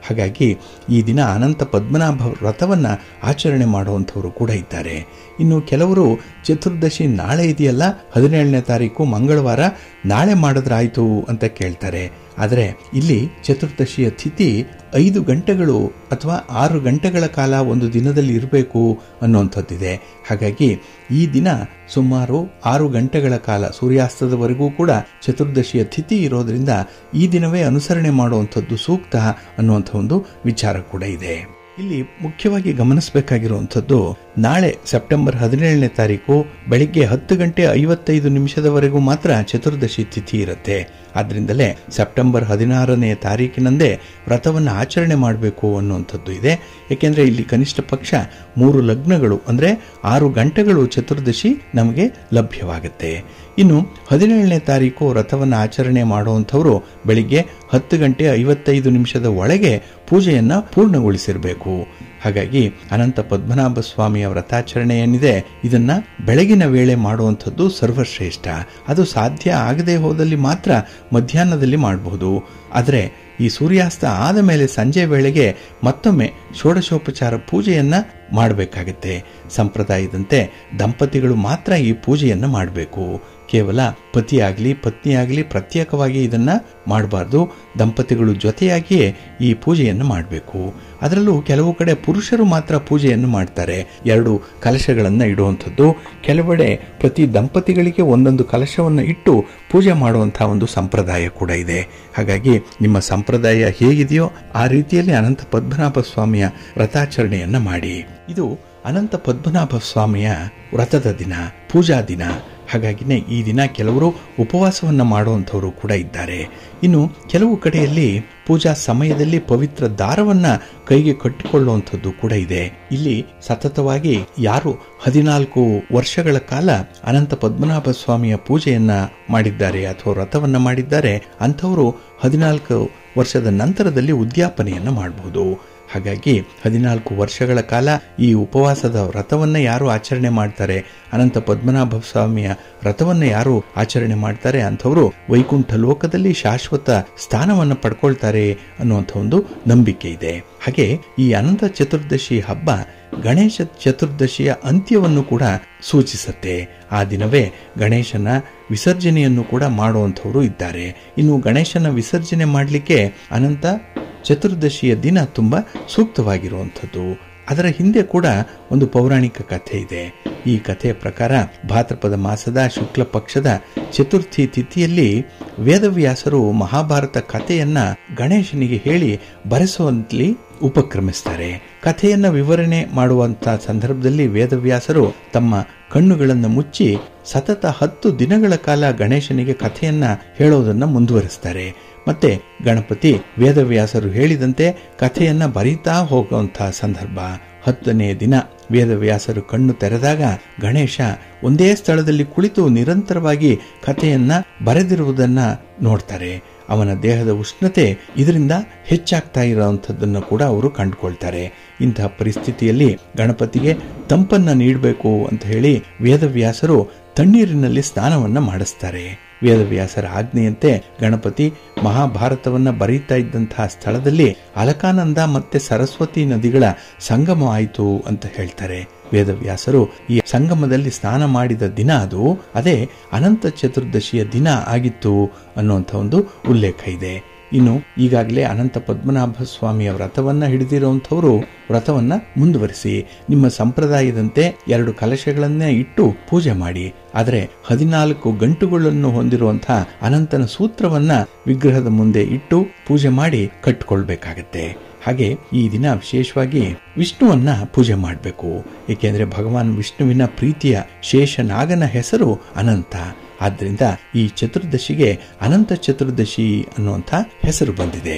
ಹಾಗಾಗಿ ಈ ದಿನ ಅನಂತ ಪದ್ಮನಾಭ ವ್ರತವನ್ನು ಆಚರಣೆ ಮಾಡುವಂಥವರು ಕೂಡ ಇದ್ದಾರೆ ಇನ್ನು ಕೆಲವರು ಚತುರ್ದಶಿ ನಾಳೆ ಇದೆಯಲ್ಲ ಹದಿನೇಳನೇ ತಾರೀಕು ಮಂಗಳವಾರ ನಾಳೆ ಮಾಡಿದ್ರಾಯ್ತು ಅಂತ ಕೇಳ್ತಾರೆ ಆದರೆ ಇಲ್ಲಿ ಚತುರ್ದಶಿಯ ತಿಥಿ ಐದು ಗಂಟೆಗಳು ಅಥವಾ ಆರು ಗಂಟೆಗಳ ಕಾಲ ಒಂದು ದಿನದಲ್ಲಿ ಇರಬೇಕು ಅನ್ನುವಂಥದ್ದಿದೆ ಹಾಗಾಗಿ ಈ ದಿನ ಸುಮಾರು ಆರು ಗಂಟೆಗಳ ಕಾಲ ಸೂರ್ಯಾಸ್ತದವರೆಗೂ ಕೂಡ ಚತುರ್ದಶಿಯ ತಿಥಿ ಇರೋದ್ರಿಂದ ಈ ದಿನವೇ ಅನುಸರಣೆ ಮಾಡುವಂಥದ್ದು ಸೂಕ್ತ ಅನ್ನುವಂಥ ಒಂದು ವಿಚಾರ ಕೂಡ ಇದೆ ಇಲ್ಲಿ ಮುಖ್ಯವಾಗಿ ಗಮನಿಸಬೇಕಾಗಿರುವಂಥದ್ದು ನಾಳೆ ಸೆಪ್ಟೆಂಬರ್ ಹದಿನೇಳನೇ ತಾರೀಕು ಬೆಳಿಗ್ಗೆ ಹತ್ತು ಗಂಟೆ ಐವತ್ತೈದು ನಿಮಿಷದವರೆಗೂ ಮಾತ್ರ ಚತುರ್ದಶಿ ತಿಥಿ ಇರುತ್ತೆ ಆದ್ರಿಂದಲೇ ಸೆಪ್ಟೆಂಬರ್ ಹದಿನಾರನೇ ತಾರೀಕಿನಂದೇ ವ್ರತವನ್ನು ಆಚರಣೆ ಮಾಡಬೇಕು ಅನ್ನುವಂಥದ್ದು ಇದೆ ಏಕೆಂದರೆ ಇಲ್ಲಿ ಕನಿಷ್ಠ ಪಕ್ಷ ಮೂರು ಲಗ್ನಗಳು ಅಂದರೆ ಆರು ಗಂಟೆಗಳು ಚತುರ್ದಶಿ ನಮಗೆ ಲಭ್ಯವಾಗುತ್ತೆ ಇನ್ನು ಹದಿನೇಳನೇ ತಾರೀಕು ವ್ರತವನ್ನು ಆಚರಣೆ ಮಾಡುವಂಥವರು ಬೆಳಿಗ್ಗೆ ಹತ್ತು ಗಂಟೆ ಐವತ್ತೈದು ನಿಮಿಷದ ಒಳಗೆ ಪೂಜೆಯನ್ನು ಪೂರ್ಣಗೊಳಿಸಿರಬೇಕು ಹಾಗಾಗಿ ಅನಂತ ಪದ್ಮನಾಭ ಸ್ವಾಮಿಯ ವ್ರತಾಚರಣೆ ಏನಿದೆ ಇದನ್ನ ಬೆಳಗಿನ ವೇಳೆ ಮಾಡುವಂಥದ್ದು ಸರ್ವಶ್ರೇಷ್ಠ ಅದು ಸಾಧ್ಯ ಆಗದೆ ಹೋದಲ್ಲಿ ಮಾತ್ರ ಮಧ್ಯಾಹ್ನದಲ್ಲಿ ಮಾಡಬಹುದು ಆದರೆ ಈ ಸೂರ್ಯಾಸ್ತ ಆದ ಮೇಲೆ ಸಂಜೆ ವೇಳೆಗೆ ಮತ್ತೊಮ್ಮೆ ಷೋಡಶೋಪಚಾರ ಪೂಜೆಯನ್ನ ಮಾಡಬೇಕಾಗತ್ತೆ ಸಂಪ್ರದಾಯದಂತೆ ದಂಪತಿಗಳು ಮಾತ್ರ ಈ ಪೂಜೆಯನ್ನು ಮಾಡಬೇಕು ಕೇವಲ ಪತಿಯಾಗಲಿ ಪತ್ನಿಯಾಗಲಿ ಪ್ರತ್ಯೇಕವಾಗಿ ಇದನ್ನ ಮಾಡಬಾರ್ದು ದಂಪತಿಗಳು ಜೊತೆಯಾಗಿಯೇ ಈ ಪೂಜೆಯನ್ನು ಮಾಡಬೇಕು ಅದರಲ್ಲೂ ಕೆಲವು ಕಡೆ ಪುರುಷರು ಮಾತ್ರ ಪೂಜೆಯನ್ನು ಮಾಡ್ತಾರೆ ಎರಡು ಕಲಶಗಳನ್ನು ಇಡುವಂಥದ್ದು ಕೆಲವೆಡೆ ಪ್ರತಿ ದಂಪತಿಗಳಿಗೆ ಒಂದೊಂದು ಕಲಶವನ್ನು ಇಟ್ಟು ಪೂಜೆ ಮಾಡುವಂತಹ ಒಂದು ಸಂಪ್ರದಾಯ ಕೂಡ ಇದೆ ಹಾಗಾಗಿ ನಿಮ್ಮ ಸಂಪ್ರದಾಯ ಹೇಗಿದೆಯೋ ಆ ರೀತಿಯಲ್ಲಿ ಅನಂತ ಪದ್ಮನಾಭ ಸ್ವಾಮಿಯ ವ್ರತಾಚರಣೆಯನ್ನ ಮಾಡಿ ಇದು ಅನಂತ ಪದ್ಮನಾಭ ಸ್ವಾಮಿಯ ವ್ರತದ ದಿನ ಪೂಜಾ ದಿನ ಹಾಗಾಗಿನೇ ಈ ದಿನ ಕೆಲವರು ಉಪವಾಸವನ್ನು ಮಾಡುವಂಥವರು ಕೂಡ ಇದ್ದಾರೆ ಇನ್ನು ಕೆಲವು ಕಡೆಯಲ್ಲಿ ಪೂಜಾ ಸಮಯದಲ್ಲಿ ಪವಿತ್ರ ದಾರವನ್ನ ಕೈಗೆ ಕಟ್ಟಿಕೊಳ್ಳುವಂಥದ್ದು ಕೂಡ ಇದೆ ಇಲ್ಲಿ ಸತತವಾಗಿ ಯಾರು ಹದಿನಾಲ್ಕು ವರ್ಷಗಳ ಕಾಲ ಅನಂತ ಪದ್ಮನಾಭ ಸ್ವಾಮಿಯ ಪೂಜೆಯನ್ನ ಮಾಡಿದ್ದಾರೆ ಅಥವಾ ವ್ರತವನ್ನ ಮಾಡಿದ್ದಾರೆ ಅಂಥವರು ಹದಿನಾಲ್ಕು ವರ್ಷದ ನಂತರದಲ್ಲಿ ಉದ್ಯಾಪನೆಯನ್ನ ಮಾಡಬಹುದು ಹಾಗಾಗಿ ಹದಿನಾಲ್ಕು ವರ್ಷಗಳ ಕಾಲ ಈ ಉಪವಾಸದ ವ್ರತವನ್ನ ಯಾರು ಆಚರಣೆ ಮಾಡ್ತಾರೆ ಅನಂತ ಪದ್ಮನಾಭ ಸ್ವಾಮಿಯ ವ್ರತವನ್ನ ಯಾರು ಆಚರಣೆ ಮಾಡ್ತಾರೆ ಅಂಥವರು ವೈಕುಂಠ ಲೋಕದಲ್ಲಿ ಶಾಶ್ವತ ಸ್ಥಾನವನ್ನು ಪಡ್ಕೊಳ್ತಾರೆ ಅನ್ನುವಂಥ ಒಂದು ನಂಬಿಕೆ ಇದೆ ಹಾಗೆ ಈ ಅನಂತ ಚತುರ್ದಶಿ ಹಬ್ಬ ಗಣೇಶ ಚತುರ್ದಶಿಯ ಅಂತ್ಯವನ್ನು ಕೂಡ ಸೂಚಿಸುತ್ತೆ ಆ ದಿನವೇ ಗಣೇಶನ ವಿಸರ್ಜನೆಯನ್ನು ಕೂಡ ಮಾಡುವಂಥವರು ಇದ್ದಾರೆ ಇನ್ನು ಗಣೇಶನ ವಿಸರ್ಜನೆ ಮಾಡಲಿಕ್ಕೆ ಅನಂತ ಚತುರ್ದಶಿಯ ದಿನ ತುಂಬ ಸೂಕ್ತವಾಗಿರುವಂಥದ್ದು ಅದರ ಹಿಂದೆ ಕೂಡ ಒಂದು ಪೌರಾಣಿಕ ಕಥೆ ಇದೆ ಈ ಕಥೆಯ ಪ್ರಕಾರ ಭಾದ್ರಪದ ಮಾಸದ ಶುಕ್ಲ ಪಕ್ಷದ ಚತುರ್ಥಿ ತಿಥಿಯಲ್ಲಿ ವೇದವ್ಯಾಸರು ಮಹಾಭಾರತ ಕಥೆಯನ್ನ ಗಣೇಶನಿಗೆ ಹೇಳಿ ಬರೆಸುವಂತಲಿ ಉಪಕ್ರಮಿಸ್ತಾರೆ ಕಥೆಯನ್ನ ವಿವರಣೆ ಮಾಡುವಂತ ಸಂದರ್ಭದಲ್ಲಿ ವೇದವ್ಯಾಸರು ತಮ್ಮ ಕಣ್ಣುಗಳನ್ನು ಮುಚ್ಚಿ ಸತತ ಹತ್ತು ದಿನಗಳ ಕಾಲ ಗಣೇಶನಿಗೆ ಕಥೆಯನ್ನ ಹೇಳೋದನ್ನ ಮುಂದುವರಿಸ್ತಾರೆ ಮತ್ತೆ ಗಣಪತಿ ವೇದವ್ಯಾಸರು ಹೇಳಿದಂತೆ ಕಥೆಯನ್ನ ಬರೀತಾ ಹೋಗುವಂತಹ ಸಂದರ್ಭ ಹತ್ತನೇ ದಿನ ವೇದವ್ಯಾಸರು ಕಣ್ಣು ತೆರೆದಾಗ ಗಣೇಶ ಒಂದೇ ಸ್ಥಳದಲ್ಲಿ ಕುಳಿತು ನಿರಂತರವಾಗಿ ಕಥೆಯನ್ನ ಬರೆದಿರುವುದನ್ನ ನೋಡ್ತಾರೆ ಅವನ ದೇಹದ ಉಷ್ಣತೆ ಇದರಿಂದ ಹೆಚ್ಚಾಗ್ತಾ ಇರೋವಂಥದ್ದನ್ನು ಕೂಡ ಅವರು ಕಂಡುಕೊಳ್ತಾರೆ ಇಂತಹ ಪರಿಸ್ಥಿತಿಯಲ್ಲಿ ಗಣಪತಿಗೆ ತಂಪನ್ನ ನೀಡಬೇಕು ಅಂತ ಹೇಳಿ ವೇದವ್ಯಾಸರು ತಣ್ಣೀರಿನಲ್ಲಿ ಸ್ನಾನವನ್ನ ಮಾಡಿಸ್ತಾರೆ ವೇದವ್ಯಾಸರ ಆಜ್ಞೆಯಂತೆ ಗಣಪತಿ ಮಹಾಭಾರತವನ್ನ ಬರೀತಾ ಇದ್ದಂತಹ ಸ್ಥಳದಲ್ಲಿ ಅಲಕಾನಂದ ಮತ್ತೆ ಸರಸ್ವತಿ ನದಿಗಳ ಸಂಗಮ ಆಯಿತು ಅಂತ ಹೇಳ್ತಾರೆ ವೇದವ್ಯಾಸರು ಈ ಸಂಗಮದಲ್ಲಿ ಸ್ನಾನ ಮಾಡಿದ ದಿನ ಅದು ಅದೇ ಅನಂತ ಚತುರ್ದಶಿಯ ದಿನ ಆಗಿತ್ತು ಅನ್ನುವಂಥ ಒಂದು ಉಲ್ಲೇಖ ಇದೆ ಇನ್ನು ಈಗಾಗಲೇ ಅನಂತ ಪದ್ಮನಾಭ ಸ್ವಾಮಿಯ ವ್ರತವನ್ನ ಹಿಡಿದಿರುವಂಥವರು ವ್ರತವನ್ನ ಮುಂದುವರಿಸಿ ನಿಮ್ಮ ಸಂಪ್ರದಾಯದಂತೆ ಎರಡು ಕಲಶಗಳನ್ನೇ ಇಟ್ಟು ಪೂಜೆ ಮಾಡಿ ಆದರೆ ಹದಿನಾಲ್ಕು ಗಂಟುಗಳನ್ನು ಹೊಂದಿರುವಂತಹ ಅನಂತನ ಸೂತ್ರವನ್ನ ವಿಗ್ರಹದ ಮುಂದೆ ಇಟ್ಟು ಪೂಜೆ ಮಾಡಿ ಕಟ್ಟಿಕೊಳ್ಬೇಕಾಗತ್ತೆ ಹಾಗೆ ಈ ದಿನ ವಿಶೇಷವಾಗಿ ವಿಷ್ಣುವನ್ನ ಪೂಜೆ ಮಾಡಬೇಕು ಏಕೆಂದ್ರೆ ಭಗವಾನ್ ವಿಷ್ಣುವಿನ ಪ್ರೀತಿಯ ಶೇಷನಾಗನ ಹೆಸರು ಅನಂತ ಆದ್ದರಿಂದ ಈ ಚತುರ್ದಶಿಗೆ ಅನಂತ ಚತುರ್ದಶಿ ಅನ್ನುವಂಥ ಹೆಸರು ಬಂದಿದೆ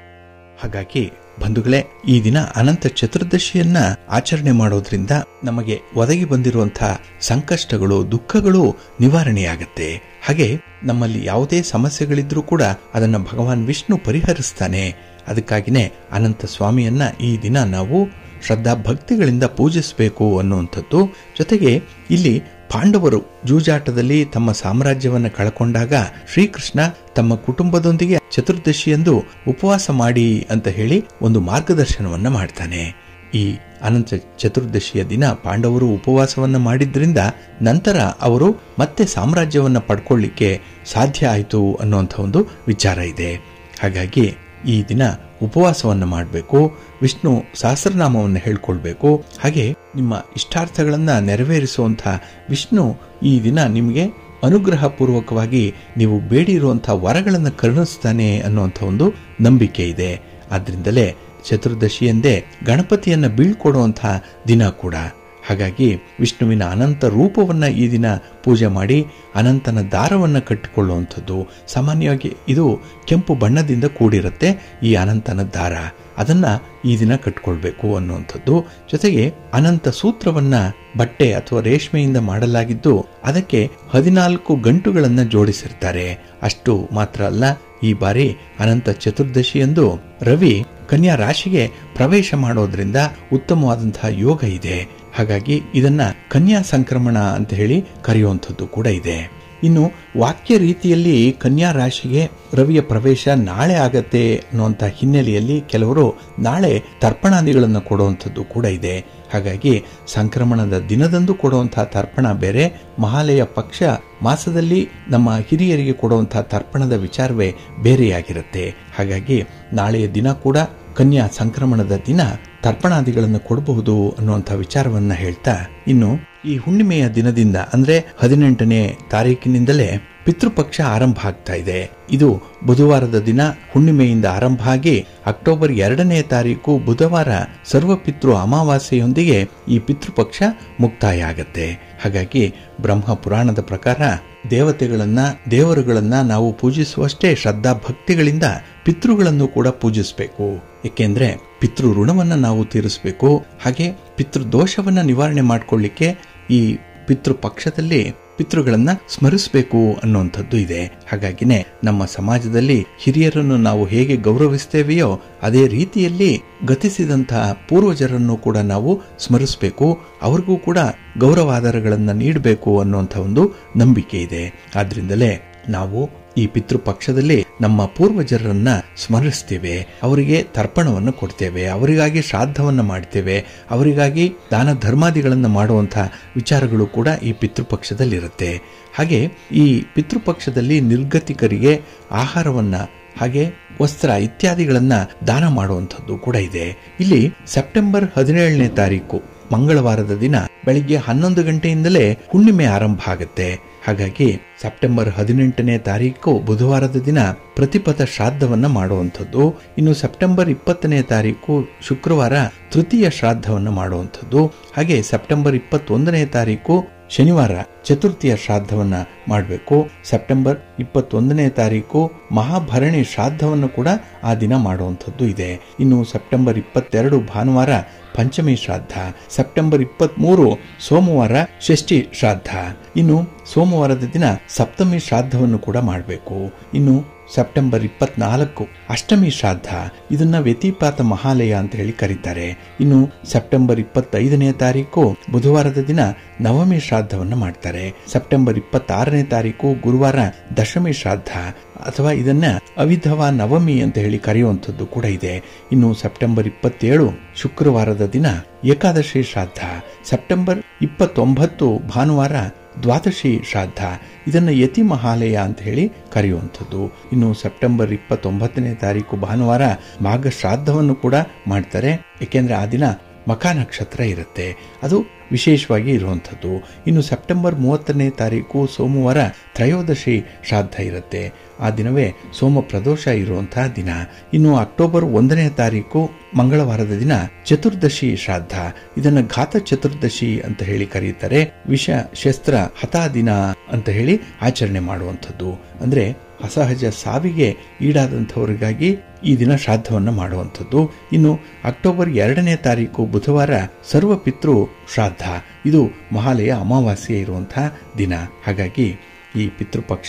ಹಾಗಾಗಿ ಬಂಧುಗಳೇ ಈ ದಿನ ಅನಂತ ಚತುರ್ದಶಿಯನ್ನ ಆಚರಣೆ ಮಾಡೋದ್ರಿಂದ ನಮಗೆ ಒದಗಿ ಬಂದಿರುವಂತಹ ಸಂಕಷ್ಟಗಳು ದುಃಖಗಳು ನಿವಾರಣೆಯಾಗತ್ತೆ ಹಾಗೆ ನಮ್ಮಲ್ಲಿ ಯಾವುದೇ ಸಮಸ್ಯೆಗಳಿದ್ರೂ ಕೂಡ ಅದನ್ನ ಭಗವಾನ್ ವಿಷ್ಣು ಪರಿಹರಿಸ್ತಾನೆ ಅದಕ್ಕಾಗಿನೇ ಅನಂತ ಸ್ವಾಮಿಯನ್ನ ಈ ದಿನ ನಾವು ಶ್ರದ್ಧಾ ಭಕ್ತಿಗಳಿಂದ ಪೂಜಿಸಬೇಕು ಅನ್ನುವಂಥದ್ದು ಜೊತೆಗೆ ಇಲ್ಲಿ ಪಾಂಡವರು ಜೂಜಾಟದಲ್ಲಿ ತಮ್ಮ ಸಾಮ್ರಾಜ್ಯವನ್ನು ಕಳಕೊಂಡಾಗ ಶ್ರೀಕೃಷ್ಣ ತಮ್ಮ ಕುಟುಂಬದೊಂದಿಗೆ ಚತುರ್ದಶಿಯಂದು ಉಪವಾಸ ಮಾಡಿ ಅಂತ ಹೇಳಿ ಒಂದು ಮಾರ್ಗದರ್ಶನವನ್ನ ಮಾಡ್ತಾನೆ ಈ ಅನಂತ ಚತುರ್ದಶಿಯ ದಿನ ಪಾಂಡವರು ಉಪವಾಸವನ್ನ ಮಾಡಿದ್ರಿಂದ ನಂತರ ಅವರು ಮತ್ತೆ ಸಾಮ್ರಾಜ್ಯವನ್ನ ಪಡ್ಕೊಳ್ಳಿಕ್ಕೆ ಸಾಧ್ಯ ಆಯಿತು ಅನ್ನುವಂಥ ಒಂದು ವಿಚಾರ ಇದೆ ಹಾಗಾಗಿ ಈ ದಿನ ಉಪವಾಸವನ್ನು ಮಾಡಬೇಕು ವಿಷ್ಣು ಸಹಸ್ರನಾಮವನ್ನು ಹೇಳ್ಕೊಳ್ಬೇಕು ಹಾಗೆ ನಿಮ್ಮ ಇಷ್ಟಾರ್ಥಗಳನ್ನು ನೆರವೇರಿಸುವಂಥ ವಿಷ್ಣು ಈ ದಿನ ನಿಮಗೆ ಅನುಗ್ರಹ ಪೂರ್ವಕವಾಗಿ ನೀವು ಬೇಡಿರುವಂಥ ವರಗಳನ್ನು ಕರುಣಿಸ್ತಾನೆ ಅನ್ನುವಂಥ ಒಂದು ನಂಬಿಕೆ ಇದೆ ಆದ್ರಿಂದಲೇ ಚತುರ್ದಶಿಯಂದೇ ಗಣಪತಿಯನ್ನ ಬೀಳ್ಕೊಡುವಂಥ ದಿನ ಕೂಡ ಹಾಗಾಗಿ ವಿಷ್ಣುವಿನ ಅನಂತ ರೂಪವನ್ನ ಈ ದಿನ ಪೂಜೆ ಮಾಡಿ ಅನಂತನ ದಾರವನ್ನ ಕಟ್ಟಿಕೊಳ್ಳುವಂಥದ್ದು ಸಾಮಾನ್ಯವಾಗಿ ಇದು ಕೆಂಪು ಬಣ್ಣದಿಂದ ಕೂಡಿರುತ್ತೆ ಈ ಅನಂತನ ದಾರ ಅದನ್ನ ಈ ದಿನ ಕಟ್ಕೊಳ್ಬೇಕು ಅನ್ನುವಂಥದ್ದು ಜೊತೆಗೆ ಅನಂತ ಸೂತ್ರವನ್ನ ಬಟ್ಟೆ ಅಥವಾ ರೇಷ್ಮೆಯಿಂದ ಮಾಡಲಾಗಿದ್ದು ಅದಕ್ಕೆ ಹದಿನಾಲ್ಕು ಗಂಟುಗಳನ್ನ ಜೋಡಿಸಿರ್ತಾರೆ ಅಷ್ಟು ಮಾತ್ರ ಅಲ್ಲ ಈ ಬಾರಿ ಅನಂತ ಚತುರ್ದಶಿಯಂದು ರವಿ ಕನ್ಯಾ ರಾಶಿಗೆ ಪ್ರವೇಶ ಮಾಡೋದ್ರಿಂದ ಉತ್ತಮವಾದಂತಹ ಯೋಗ ಇದೆ ಹಾಗಾಗಿ ಇದನ್ನ ಕನ್ಯಾ ಸಂಕ್ರಮಣ ಅಂತ ಹೇಳಿ ಕರೆಯುವಂಥದ್ದು ಕೂಡ ಇದೆ ಇನ್ನು ವಾಕ್ಯ ರೀತಿಯಲ್ಲಿ ಕನ್ಯಾ ರಾಶಿಗೆ ರವಿಯ ಪ್ರವೇಶ ನಾಳೆ ಆಗತ್ತೆ ಅನ್ನುವಂಥ ಹಿನ್ನೆಲೆಯಲ್ಲಿ ಕೆಲವರು ನಾಳೆ ತರ್ಪಣಾದಿಗಳನ್ನು ಕೊಡುವಂಥದ್ದು ಕೂಡ ಇದೆ ಹಾಗಾಗಿ ಸಂಕ್ರಮಣದ ದಿನದಂದು ಕೊಡುವಂತಹ ತರ್ಪಣ ಬೇರೆ ಮಹಾಲಯ ಪಕ್ಷ ಮಾಸದಲ್ಲಿ ನಮ್ಮ ಹಿರಿಯರಿಗೆ ಕೊಡುವಂತಹ ತರ್ಪಣದ ವಿಚಾರವೇ ಬೇರೆಯಾಗಿರುತ್ತೆ ಹಾಗಾಗಿ ನಾಳೆಯ ದಿನ ಕೂಡ ಕನ್ಯಾ ಸಂಕ್ರಮಣದ ದಿನ ತರ್ಪಣಾದಿಗಳನ್ನು ಕೊಡಬಹುದು ಅನ್ನುವಂಥ ವಿಚಾರವನ್ನ ಹೇಳ್ತಾ ಇನ್ನು ಈ ಹುಣ್ಣಿಮೆಯ ದಿನದಿಂದ ಅಂದ್ರೆ ಹದಿನೆಂಟನೇ ತಾರೀಕಿನಿಂದಲೇ ಪಿತೃಪಕ್ಷ ಆರಂಭ ಆಗ್ತಾ ಇದೆ ಇದು ಬುಧವಾರದ ದಿನ ಹುಣ್ಣಿಮೆಯಿಂದ ಆರಂಭ ಆಗಿ ಅಕ್ಟೋಬರ್ ಎರಡನೇ ತಾರೀಕು ಬುಧವಾರ ಸರ್ವಪಿತೃ ಅಮಾವಾಸ್ಯೆಯೊಂದಿಗೆ ಈ ಪಿತೃಪಕ್ಷ ಮುಕ್ತಾಯ ಆಗತ್ತೆ ಹಾಗಾಗಿ ಬ್ರಹ್ಮ ಪುರಾಣದ ಪ್ರಕಾರ ದೇವತೆಗಳನ್ನ ದೇವರುಗಳನ್ನ ನಾವು ಪೂಜಿಸುವಷ್ಟೇ ಶ್ರದ್ಧಾ ಭಕ್ತಿಗಳಿಂದ ಪಿತೃಗಳನ್ನು ಕೂಡ ಪೂಜಿಸಬೇಕು ಏಕೆಂದ್ರೆ ಪಿತೃ ಋಣವನ್ನ ನಾವು ತೀರಿಸಬೇಕು ಹಾಗೆ ಪಿತೃದೋಷವನ್ನ ನಿವಾರಣೆ ಮಾಡಿಕೊಳ್ಳಿಕ್ಕೆ ಈ ಪಿತೃ ಪಕ್ಷದಲ್ಲಿ ಪಿತೃಗಳನ್ನ ಸ್ಮರಿಸಬೇಕು ಅನ್ನುವಂಥದ್ದು ಇದೆ ಹಾಗಾಗಿನೇ ನಮ್ಮ ಸಮಾಜದಲ್ಲಿ ಹಿರಿಯರನ್ನು ನಾವು ಹೇಗೆ ಗೌರವಿಸ್ತೇವೆಯೋ ಅದೇ ರೀತಿಯಲ್ಲಿ ಗತಿಸಿದಂತಹ ಪೂರ್ವಜರನ್ನು ಕೂಡ ನಾವು ಸ್ಮರಿಸಬೇಕು ಅವ್ರಿಗೂ ಕೂಡ ಗೌರವಾಧಾರಗಳನ್ನು ನೀಡಬೇಕು ಅನ್ನುವಂಥ ಒಂದು ನಂಬಿಕೆ ಇದೆ ಆದ್ರಿಂದಲೇ ನಾವು ಈ ಪಿತೃಪಕ್ಷದಲ್ಲಿ ನಮ್ಮ ಪೂರ್ವಜರನ್ನ ಸ್ಮರಿಸ್ತೇವೆ ಅವರಿಗೆ ತರ್ಪಣವನ್ನು ಕೊಡ್ತೇವೆ ಅವರಿಗಾಗಿ ಶ್ರಾದ್ದವನ್ನು ಮಾಡ್ತೇವೆ ಅವರಿಗಾಗಿ ದಾನ ಧರ್ಮಾದಿಗಳನ್ನು ಮಾಡುವಂಥ ವಿಚಾರಗಳು ಕೂಡ ಈ ಪಿತೃಪಕ್ಷದಲ್ಲಿರುತ್ತೆ ಹಾಗೆ ಈ ಪಿತೃಪಕ್ಷದಲ್ಲಿ ನಿರ್ಗತಿಕರಿಗೆ ಆಹಾರವನ್ನ ಹಾಗೆ ವಸ್ತ್ರ ಇತ್ಯಾದಿಗಳನ್ನ ದಾನ ಮಾಡುವಂಥದ್ದು ಕೂಡ ಇದೆ ಇಲ್ಲಿ ಸೆಪ್ಟೆಂಬರ್ ಹದಿನೇಳನೇ ತಾರೀಕು ಮಂಗಳವಾರದ ದಿನ ಬೆಳಿಗ್ಗೆ ಹನ್ನೊಂದು ಗಂಟೆಯಿಂದಲೇ ಹುಣ್ಣಿಮೆ ಆರಂಭ ಆಗುತ್ತೆ ಹಾಗಾಗಿ ಸೆಪ್ಟೆಂಬರ್ ಹದಿನೆಂಟನೇ ತಾರೀಕು ಬುಧವಾರದ ದಿನ ಪ್ರತಿಪಥ ಶ್ರಾದ್ದವನ್ನ ಮಾಡುವಂಥದ್ದು ಇನ್ನು ಸೆಪ್ಟೆಂಬರ್ ಇಪ್ಪತ್ತನೇ ತಾರೀಕು ಶುಕ್ರವಾರ ತೃತೀಯ ಶ್ರಾದ್ದವನ್ನು ಮಾಡುವಂಥದ್ದು ಹಾಗೆ ಸೆಪ್ಟೆಂಬರ್ ಇಪ್ಪತ್ತೊಂದನೇ ತಾರೀಕು ಶನಿವಾರ ಚತುರ್ಥಿಯ ಶ್ರಾದ್ದವನ್ನ ಮಾಡಬೇಕು ಸೆಪ್ಟೆಂಬರ್ ಇಪ್ಪತ್ತೊಂದನೇ ತಾರೀಕು ಮಹಾಭರಣಿ ಶ್ರಾದ್ದವನ್ನು ಕೂಡ ಆ ದಿನ ಮಾಡುವಂಥದ್ದು ಇದೆ ಇನ್ನು ಸೆಪ್ಟೆಂಬರ್ ಇಪ್ಪತ್ತೆರಡು ಭಾನುವಾರ ಪಂಚಮಿ ಶ್ರಾದ್ದ ಸೆಪ್ಟೆಂಬರ್ ಇಪ್ಪತ್ಮೂರು ಸೋಮವಾರ ಷಷ್ಠಿ ಶ್ರಾದ್ದ ಇನ್ನು ಸೋಮವಾರದ ದಿನ ಸಪ್ತಮಿ ಶ್ರಾದ್ದವನ್ನು ಕೂಡ ಮಾಡಬೇಕು ಇನ್ನು ಸೆಪ್ಟೆಂಬರ್ ಇಪ್ಪತ್ನಾಲ್ಕು ಅಷ್ಟಮಿ ಶ್ರಾದ್ದ ಇದನ್ನ ವ್ಯತಿಪಾತ ಮಹಾಲಯ ಅಂತ ಹೇಳಿ ಕರೀತಾರೆ ಇನ್ನು ಸೆಪ್ಟೆಂಬರ್ ಇಪ್ಪತ್ತೈದನೇ ತಾರೀಕು ಬುಧವಾರದ ದಿನ ನವಮಿ ಶ್ರಾದ್ದವನ್ನು ಮಾಡ್ತಾರೆ ಸೆಪ್ಟೆಂಬರ್ ಇಪ್ಪತ್ತಾರನೇ ತಾರೀಕು ಗುರುವಾರ ದಶಮಿ ಶ್ರಾದ್ದ ಅಥವಾ ಇದನ್ನ ಅವಿಧವ ನವಮಿ ಅಂತ ಹೇಳಿ ಕರೆಯುವಂಥದ್ದು ಕೂಡ ಇದೆ ಇನ್ನು ಸೆಪ್ಟೆಂಬರ್ ಇಪ್ಪತ್ತೇಳು ಶುಕ್ರವಾರದ ದಿನ ಏಕಾದಶಿ ಶ್ರಾದ್ದ ಸೆಪ್ಟೆಂಬರ್ ಇಪ್ಪತ್ತೊಂಬತ್ತು ಭಾನುವಾರ ದ್ವಾದಶಿ ಶ್ರಾದ್ದ ಇದನ್ನು ಯತಿ ಮಹಾಲಯ ಅಂತ ಹೇಳಿ ಕರೆಯುವಂಥದ್ದು ಇನ್ನು ಸೆಪ್ಟೆಂಬರ್ ಇಪ್ಪತ್ತೊಂಬತ್ತನೇ ತಾರೀಕು ಭಾನುವಾರ ಮಾಘ ಶ್ರಾದ್ದವನ್ನು ಕೂಡ ಮಾಡ್ತಾರೆ ಏಕೆಂದ್ರೆ ಆ ದಿನ ಮಖ ನಕ್ಷತ್ರ ಇರುತ್ತೆ ಅದು ವಿಶೇಷವಾಗಿ ಇರುವಂಥದ್ದು ಇನ್ನು ಸೆಪ್ಟೆಂಬರ್ ಮೂವತ್ತನೇ ತಾರೀಕು ಸೋಮವಾರ ತ್ರಯೋದಶಿ ಶ್ರಾದ್ದ ಇರುತ್ತೆ ಆ ದಿನವೇ ಸೋಮ ಪ್ರದೋಷ ಇರುವಂತಹ ದಿನ ಇನ್ನು ಅಕ್ಟೋಬರ್ ಒಂದನೇ ತಾರೀಕು ಮಂಗಳವಾರದ ದಿನ ಚತುರ್ದಶಿ ಶ್ರಾದ್ದ ಇದನ್ನ ಘಾತ ಚತುರ್ದಶಿ ಅಂತ ಹೇಳಿ ಕರೆಯುತ್ತಾರೆ ವಿಷ ಶಸ್ತ್ರ ಹತಾ ದಿನ ಅಂತ ಹೇಳಿ ಆಚರಣೆ ಮಾಡುವಂಥದ್ದು ಅಂದ್ರೆ ಅಸಹಜ ಸಾವಿಗೆ ಈಡಾದಂಥವರಿಗಾಗಿ ಈ ದಿನ ಶ್ರಾದ್ದವನ್ನು ಮಾಡುವಂಥದ್ದು ಇನ್ನು ಅಕ್ಟೋಬರ್ ಎರಡನೇ ತಾರೀಕು ಬುಧವಾರ ಸರ್ವಪಿತೃ ಶ್ರಾದ್ದ ಇದು ಮಹಾಲಯ ಅಮಾವಾಸ್ಯೆ ಇರುವಂತಹ ದಿನ ಹಾಗಾಗಿ ಈ ಪಿತೃಪಕ್ಷದ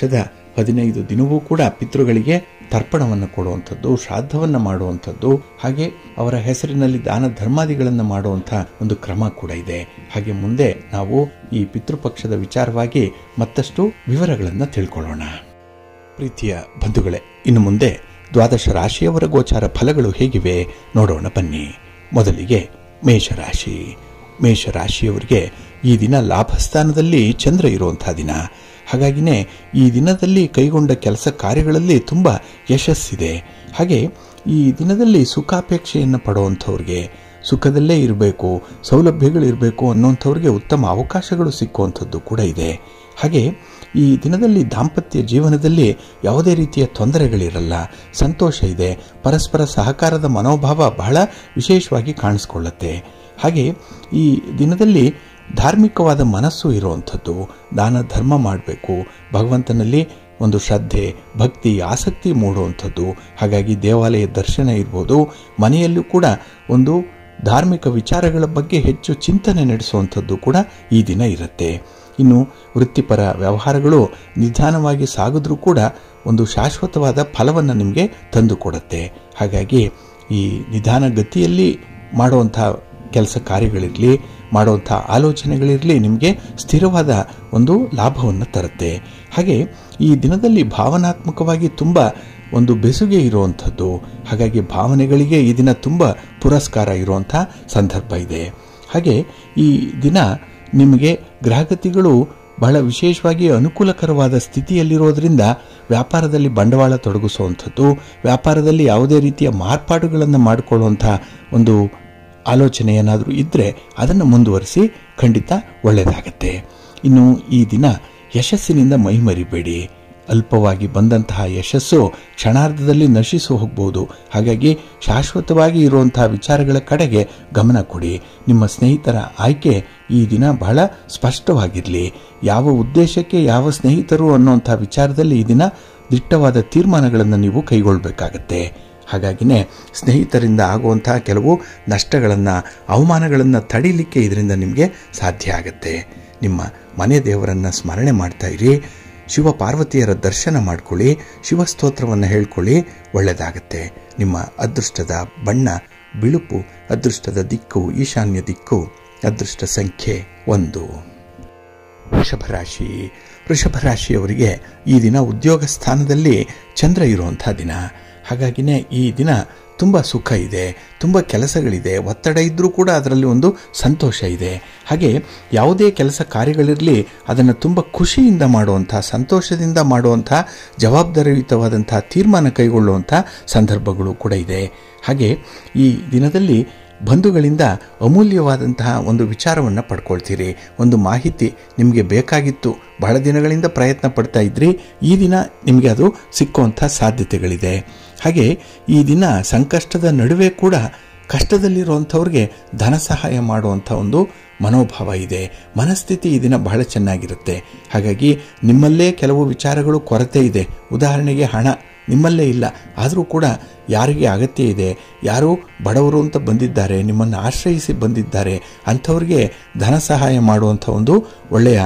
ಹದಿನೈದು ದಿನವೂ ಕೂಡ ಪಿತೃಗಳಿಗೆ ತರ್ಪಣವನ್ನು ಕೊಡುವಂಥದ್ದು ಶ್ರಾದ್ದವನ್ನು ಮಾಡುವಂಥದ್ದು ಹಾಗೆ ಅವರ ಹೆಸರಿನಲ್ಲಿ ದಾನ ಧರ್ಮಾದಿಗಳನ್ನು ಮಾಡುವಂಥ ಒಂದು ಕ್ರಮ ಕೂಡ ಇದೆ ಹಾಗೆ ಮುಂದೆ ನಾವು ಈ ಪಿತೃಪಕ್ಷದ ವಿಚಾರವಾಗಿ ಮತ್ತಷ್ಟು ವಿವರಗಳನ್ನು ತಿಳ್ಕೊಳ್ಳೋಣ ಪ್ರೀತಿಯ ಬಂಧುಗಳೇ ಇನ್ನು ಮುಂದೆ ದ್ವಾದಶ ರಾಶಿಯವರ ಗೋಚಾರ ಫಲಗಳು ಹೇಗಿವೆ ನೋಡೋಣ ಬನ್ನಿ ಮೊದಲಿಗೆ ಮೇಷರಾಶಿ ಮೇಷರಾಶಿಯವರಿಗೆ ಈ ದಿನ ಲಾಭಸ್ಥಾನದಲ್ಲಿ ಚಂದ್ರ ಇರುವಂತಹ ದಿನ ಹಾಗಾಗಿನೇ ಈ ದಿನದಲ್ಲಿ ಕೈಗೊಂಡ ಕೆಲಸ ಕಾರ್ಯಗಳಲ್ಲಿ ತುಂಬ ಯಶಸ್ಸಿದೆ ಹಾಗೆ ಈ ದಿನದಲ್ಲಿ ಸುಖಾಪೇಕ್ಷೆಯನ್ನು ಪಡುವಂಥವ್ರಿಗೆ ಸುಖದಲ್ಲೇ ಇರಬೇಕು ಸೌಲಭ್ಯಗಳಿರಬೇಕು ಅನ್ನೋಂಥವ್ರಿಗೆ ಉತ್ತಮ ಅವಕಾಶಗಳು ಸಿಕ್ಕುವಂಥದ್ದು ಕೂಡ ಇದೆ ಹಾಗೆ ಈ ದಿನದಲ್ಲಿ ದಾಂಪತ್ಯ ಜೀವನದಲ್ಲಿ ಯಾವುದೇ ರೀತಿಯ ತೊಂದರೆಗಳಿರಲ್ಲ ಸಂತೋಷ ಇದೆ ಪರಸ್ಪರ ಸಹಕಾರದ ಮನೋಭಾವ ಬಹಳ ವಿಶೇಷವಾಗಿ ಕಾಣಿಸ್ಕೊಳ್ಳುತ್ತೆ ಹಾಗೆ ಈ ದಿನದಲ್ಲಿ ಧಾರ್ಮಿಕವಾದ ಮನಸ್ಸು ಇರುವಂಥದ್ದು ದಾನ ಧರ್ಮ ಮಾಡಬೇಕು ಭಗವಂತನಲ್ಲಿ ಒಂದು ಶ್ರದ್ಧೆ ಭಕ್ತಿ ಆಸಕ್ತಿ ಮೂಡುವಂಥದ್ದು ಹಾಗಾಗಿ ದೇವಾಲಯ ದರ್ಶನ ಇರ್ಬೋದು ಮನೆಯಲ್ಲೂ ಕೂಡ ಒಂದು ಧಾರ್ಮಿಕ ವಿಚಾರಗಳ ಬಗ್ಗೆ ಹೆಚ್ಚು ಚಿಂತನೆ ನಡೆಸುವಂಥದ್ದು ಕೂಡ ಈ ದಿನ ಇರುತ್ತೆ ಇನ್ನು ವೃತ್ತಿಪರ ವ್ಯವಹಾರಗಳು ನಿಧಾನವಾಗಿ ಸಾಗಿದ್ರೂ ಕೂಡ ಒಂದು ಶಾಶ್ವತವಾದ ಫಲವನ್ನು ನಿಮಗೆ ತಂದುಕೊಡುತ್ತೆ ಹಾಗಾಗಿ ಈ ನಿಧಾನ ಗತಿಯಲ್ಲಿ ಮಾಡುವಂಥ ಕೆಲಸ ಕಾರ್ಯಗಳಿರಲಿ ಮಾಡುವಂಥ ಆಲೋಚನೆಗಳಿರಲಿ ನಿಮಗೆ ಸ್ಥಿರವಾದ ಒಂದು ಲಾಭವನ್ನು ತರುತ್ತೆ ಹಾಗೆ ಈ ದಿನದಲ್ಲಿ ಭಾವನಾತ್ಮಕವಾಗಿ ತುಂಬ ಒಂದು ಬೆಸುಗೆ ಇರುವಂಥದ್ದು ಹಾಗಾಗಿ ಭಾವನೆಗಳಿಗೆ ಈ ದಿನ ತುಂಬ ಪುರಸ್ಕಾರ ಇರುವಂಥ ಸಂದರ್ಭ ಇದೆ ಹಾಗೆ ಈ ದಿನ ನಿಮಗೆ ಗ್ರಹಗತಿಗಳು ಬಹಳ ವಿಶೇಷವಾಗಿ ಅನುಕೂಲಕರವಾದ ಸ್ಥಿತಿಯಲ್ಲಿರೋದ್ರಿಂದ ವ್ಯಾಪಾರದಲ್ಲಿ ಬಂಡವಾಳ ತೊಡಗಿಸುವಂಥದ್ದು ವ್ಯಾಪಾರದಲ್ಲಿ ಯಾವುದೇ ರೀತಿಯ ಮಾರ್ಪಾಡುಗಳನ್ನು ಮಾಡಿಕೊಳ್ಳುವಂಥ ಒಂದು ಆಲೋಚನೆ ಏನಾದರೂ ಇದ್ದರೆ ಅದನ್ನು ಮುಂದುವರಿಸಿ ಖಂಡಿತ ಒಳ್ಳೆಯದಾಗತ್ತೆ ಇನ್ನು ಈ ದಿನ ಯಶಸ್ಸಿನಿಂದ ಮೈಮರಿಬೇಡಿ ಅಲ್ಪವಾಗಿ ಬಂದಂತಹ ಯಶಸ್ಸು ಕ್ಷಣಾರ್ಧದಲ್ಲಿ ನಶಿಸು ಹೋಗ್ಬೋದು ಹಾಗಾಗಿ ಶಾಶ್ವತವಾಗಿ ಇರುವಂತಹ ವಿಚಾರಗಳ ಕಡೆಗೆ ಗಮನ ಕೊಡಿ ನಿಮ್ಮ ಸ್ನೇಹಿತರ ಆಯ್ಕೆ ಈ ದಿನ ಬಹಳ ಸ್ಪಷ್ಟವಾಗಿರಲಿ ಯಾವ ಉದ್ದೇಶಕ್ಕೆ ಯಾವ ಸ್ನೇಹಿತರು ಅನ್ನುವಂಥ ವಿಚಾರದಲ್ಲಿ ಈ ದಿನ ದಿಟ್ಟವಾದ ತೀರ್ಮಾನಗಳನ್ನು ನೀವು ಕೈಗೊಳ್ಳಬೇಕಾಗತ್ತೆ ಹಾಗಾಗಿನೇ ಸ್ನೇಹಿತರಿಂದ ಆಗುವಂತಹ ಕೆಲವು ನಷ್ಟಗಳನ್ನು ಅವಮಾನಗಳನ್ನು ತಡಿಲಿಕ್ಕೆ ಇದರಿಂದ ನಿಮಗೆ ಸಾಧ್ಯ ಆಗುತ್ತೆ ನಿಮ್ಮ ಮನೆ ದೇವರನ್ನು ಸ್ಮರಣೆ ಮಾಡ್ತಾ ಇರಿ ಶಿವ ಪಾರ್ವತಿಯರ ದರ್ಶನ ಮಾಡ್ಕೊಳ್ಳಿ ಶಿವಸ್ತೋತ್ರವನ್ನು ಹೇಳ್ಕೊಳ್ಳಿ ಒಳ್ಳೆಯದಾಗತ್ತೆ ನಿಮ್ಮ ಅದೃಷ್ಟದ ಬಣ್ಣ ಬಿಳುಪು ಅದೃಷ್ಟದ ದಿಕ್ಕು ಈಶಾನ್ಯ ದಿಕ್ಕು ಅದೃಷ್ಟ ಸಂಖ್ಯೆ ಒಂದು ವೃಷಭ ರಾಶಿ ವೃಷಭ ರಾಶಿಯವರಿಗೆ ಈ ದಿನ ಉದ್ಯೋಗ ಸ್ಥಾನದಲ್ಲಿ ಚಂದ್ರ ಇರುವಂಥ ದಿನ ಹಾಗಾಗಿನೇ ಈ ದಿನ ತುಂಬ ಸುಖ ಇದೆ ತುಂಬ ಕೆಲಸಗಳಿದೆ ಒತ್ತಡ ಇದ್ದರೂ ಕೂಡ ಅದರಲ್ಲಿ ಒಂದು ಸಂತೋಷ ಇದೆ ಹಾಗೆ ಯಾವುದೇ ಕೆಲಸ ಕಾರ್ಯಗಳಿರಲಿ ಅದನ್ನು ತುಂಬ ಖುಷಿಯಿಂದ ಮಾಡುವಂಥ ಸಂತೋಷದಿಂದ ಮಾಡುವಂಥ ಜವಾಬ್ದಾರಿಯುತವಾದಂಥ ತೀರ್ಮಾನ ಕೈಗೊಳ್ಳುವಂಥ ಸಂದರ್ಭಗಳು ಕೂಡ ಇದೆ ಹಾಗೆ ಈ ದಿನದಲ್ಲಿ ಬಂಧುಗಳಿಂದ ಅಮೂಲ್ಯವಾದಂತಹ ಒಂದು ವಿಚಾರವನ್ನು ಪಡ್ಕೊಳ್ತೀರಿ ಒಂದು ಮಾಹಿತಿ ನಿಮಗೆ ಬೇಕಾಗಿತ್ತು ಬಹಳ ದಿನಗಳಿಂದ ಪ್ರಯತ್ನ ಪಡ್ತಾ ಇದ್ರಿ ಈ ದಿನ ನಿಮಗೆ ಅದು ಸಿಕ್ಕುವಂಥ ಸಾಧ್ಯತೆಗಳಿದೆ ಹಾಗೆ ಈ ದಿನ ಸಂಕಷ್ಟದ ನಡುವೆ ಕೂಡ ಕಷ್ಟದಲ್ಲಿರುವಂಥವ್ರಿಗೆ ಧನ ಸಹಾಯ ಮಾಡುವಂಥ ಒಂದು ಮನೋಭಾವ ಇದೆ ಮನಸ್ಥಿತಿ ಈ ದಿನ ಬಹಳ ಚೆನ್ನಾಗಿರುತ್ತೆ ಹಾಗಾಗಿ ನಿಮ್ಮಲ್ಲೇ ಕೆಲವು ವಿಚಾರಗಳು ಕೊರತೆ ಇದೆ ಉದಾಹರಣೆಗೆ ಹಣ ನಿಮ್ಮಲ್ಲೇ ಇಲ್ಲ ಆದರೂ ಕೂಡ ಯಾರಿಗೆ ಅಗತ್ಯ ಇದೆ ಯಾರು ಬಡವರು ಅಂತ ಬಂದಿದ್ದಾರೆ ನಿಮ್ಮನ್ನು ಆಶ್ರಯಿಸಿ ಬಂದಿದ್ದಾರೆ ಅಂಥವ್ರಿಗೆ ಧನ ಸಹಾಯ ಮಾಡುವಂಥ ಒಂದು ಒಳ್ಳೆಯ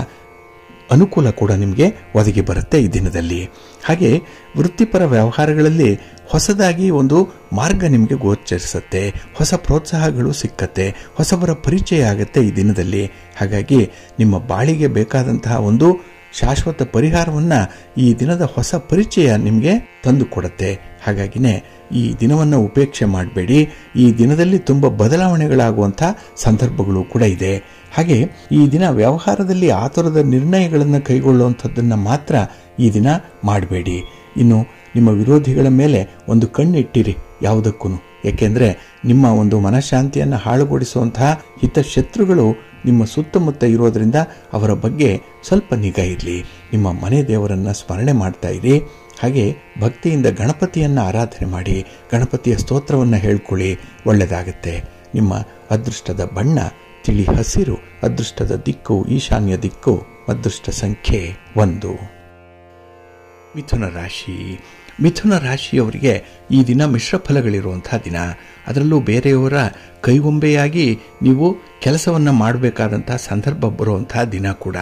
ಅನುಕೂಲ ಕೂಡ ನಿಮಗೆ ಒದಗಿ ಬರುತ್ತೆ ಈ ದಿನದಲ್ಲಿ ಹಾಗೆ ವೃತ್ತಿಪರ ವ್ಯವಹಾರಗಳಲ್ಲಿ ಹೊಸದಾಗಿ ಒಂದು ಮಾರ್ಗ ನಿಮಗೆ ಗೋಚರಿಸುತ್ತೆ ಹೊಸ ಪ್ರೋತ್ಸಾಹಗಳು ಸಿಕ್ಕತ್ತೆ ಹೊಸಬರ ಪರಿಚಯ ಆಗುತ್ತೆ ಈ ದಿನದಲ್ಲಿ ಹಾಗಾಗಿ ನಿಮ್ಮ ಬಾಳಿಗೆ ಬೇಕಾದಂತಹ ಒಂದು ಶಾಶ್ವತ ಪರಿಹಾರವನ್ನು ಈ ದಿನದ ಹೊಸ ಪರಿಚಯ ನಿಮಗೆ ತಂದು ಕೊಡುತ್ತೆ ಹಾಗಾಗಿನೇ ಈ ದಿನವನ್ನು ಉಪೇಕ್ಷೆ ಮಾಡಬೇಡಿ ಈ ದಿನದಲ್ಲಿ ತುಂಬ ಬದಲಾವಣೆಗಳಾಗುವಂಥ ಸಂದರ್ಭಗಳು ಕೂಡ ಇದೆ ಹಾಗೆ ಈ ದಿನ ವ್ಯವಹಾರದಲ್ಲಿ ಆತುರದ ನಿರ್ಣಯಗಳನ್ನು ಕೈಗೊಳ್ಳುವಂಥದ್ದನ್ನು ಮಾತ್ರ ಈ ದಿನ ಮಾಡಬೇಡಿ ಇನ್ನು ನಿಮ್ಮ ವಿರೋಧಿಗಳ ಮೇಲೆ ಒಂದು ಕಣ್ಣಿಟ್ಟಿರಿ ಯಾವುದಕ್ಕೂ ಏಕೆಂದರೆ ನಿಮ್ಮ ಒಂದು ಮನಃಶಾಂತಿಯನ್ನು ಹಾಳುಗೊಳಿಸುವಂತಹ ಹಿತಶತ್ರುಗಳು ನಿಮ್ಮ ಸುತ್ತಮುತ್ತ ಇರೋದರಿಂದ ಅವರ ಬಗ್ಗೆ ಸ್ವಲ್ಪ ನಿಗಾ ಇರಲಿ ನಿಮ್ಮ ಮನೆ ದೇವರನ್ನು ಸ್ಮರಣೆ ಮಾಡ್ತಾ ಇರಿ ಹಾಗೆ ಭಕ್ತಿಯಿಂದ ಗಣಪತಿಯನ್ನು ಆರಾಧನೆ ಮಾಡಿ ಗಣಪತಿಯ ಸ್ತೋತ್ರವನ್ನು ಹೇಳ್ಕೊಳ್ಳಿ ಒಳ್ಳೆಯದಾಗತ್ತೆ ನಿಮ್ಮ ಅದೃಷ್ಟದ ಬಣ್ಣ ತಿಳಿ ಹಸಿರು ಅದೃಷ್ಟದ ದಿಕ್ಕು ಈಶಾನ್ಯ ದಿಕ್ಕು ಅದೃಷ್ಟ ಸಂಖ್ಯೆ ಒಂದು ಮಿಥುನ ರಾಶಿ ಮಿಥುನ ರಾಶಿಯವರಿಗೆ ಈ ದಿನ ಮಿಶ್ರ ಫಲಗಳಿರುವಂಥ ದಿನ ಅದರಲ್ಲೂ ಬೇರೆಯವರ ಕೈಗೊಂಬೆಯಾಗಿ ನೀವು ಕೆಲಸವನ್ನು ಮಾಡಬೇಕಾದಂಥ ಸಂದರ್ಭ ಬರುವಂಥ ದಿನ ಕೂಡ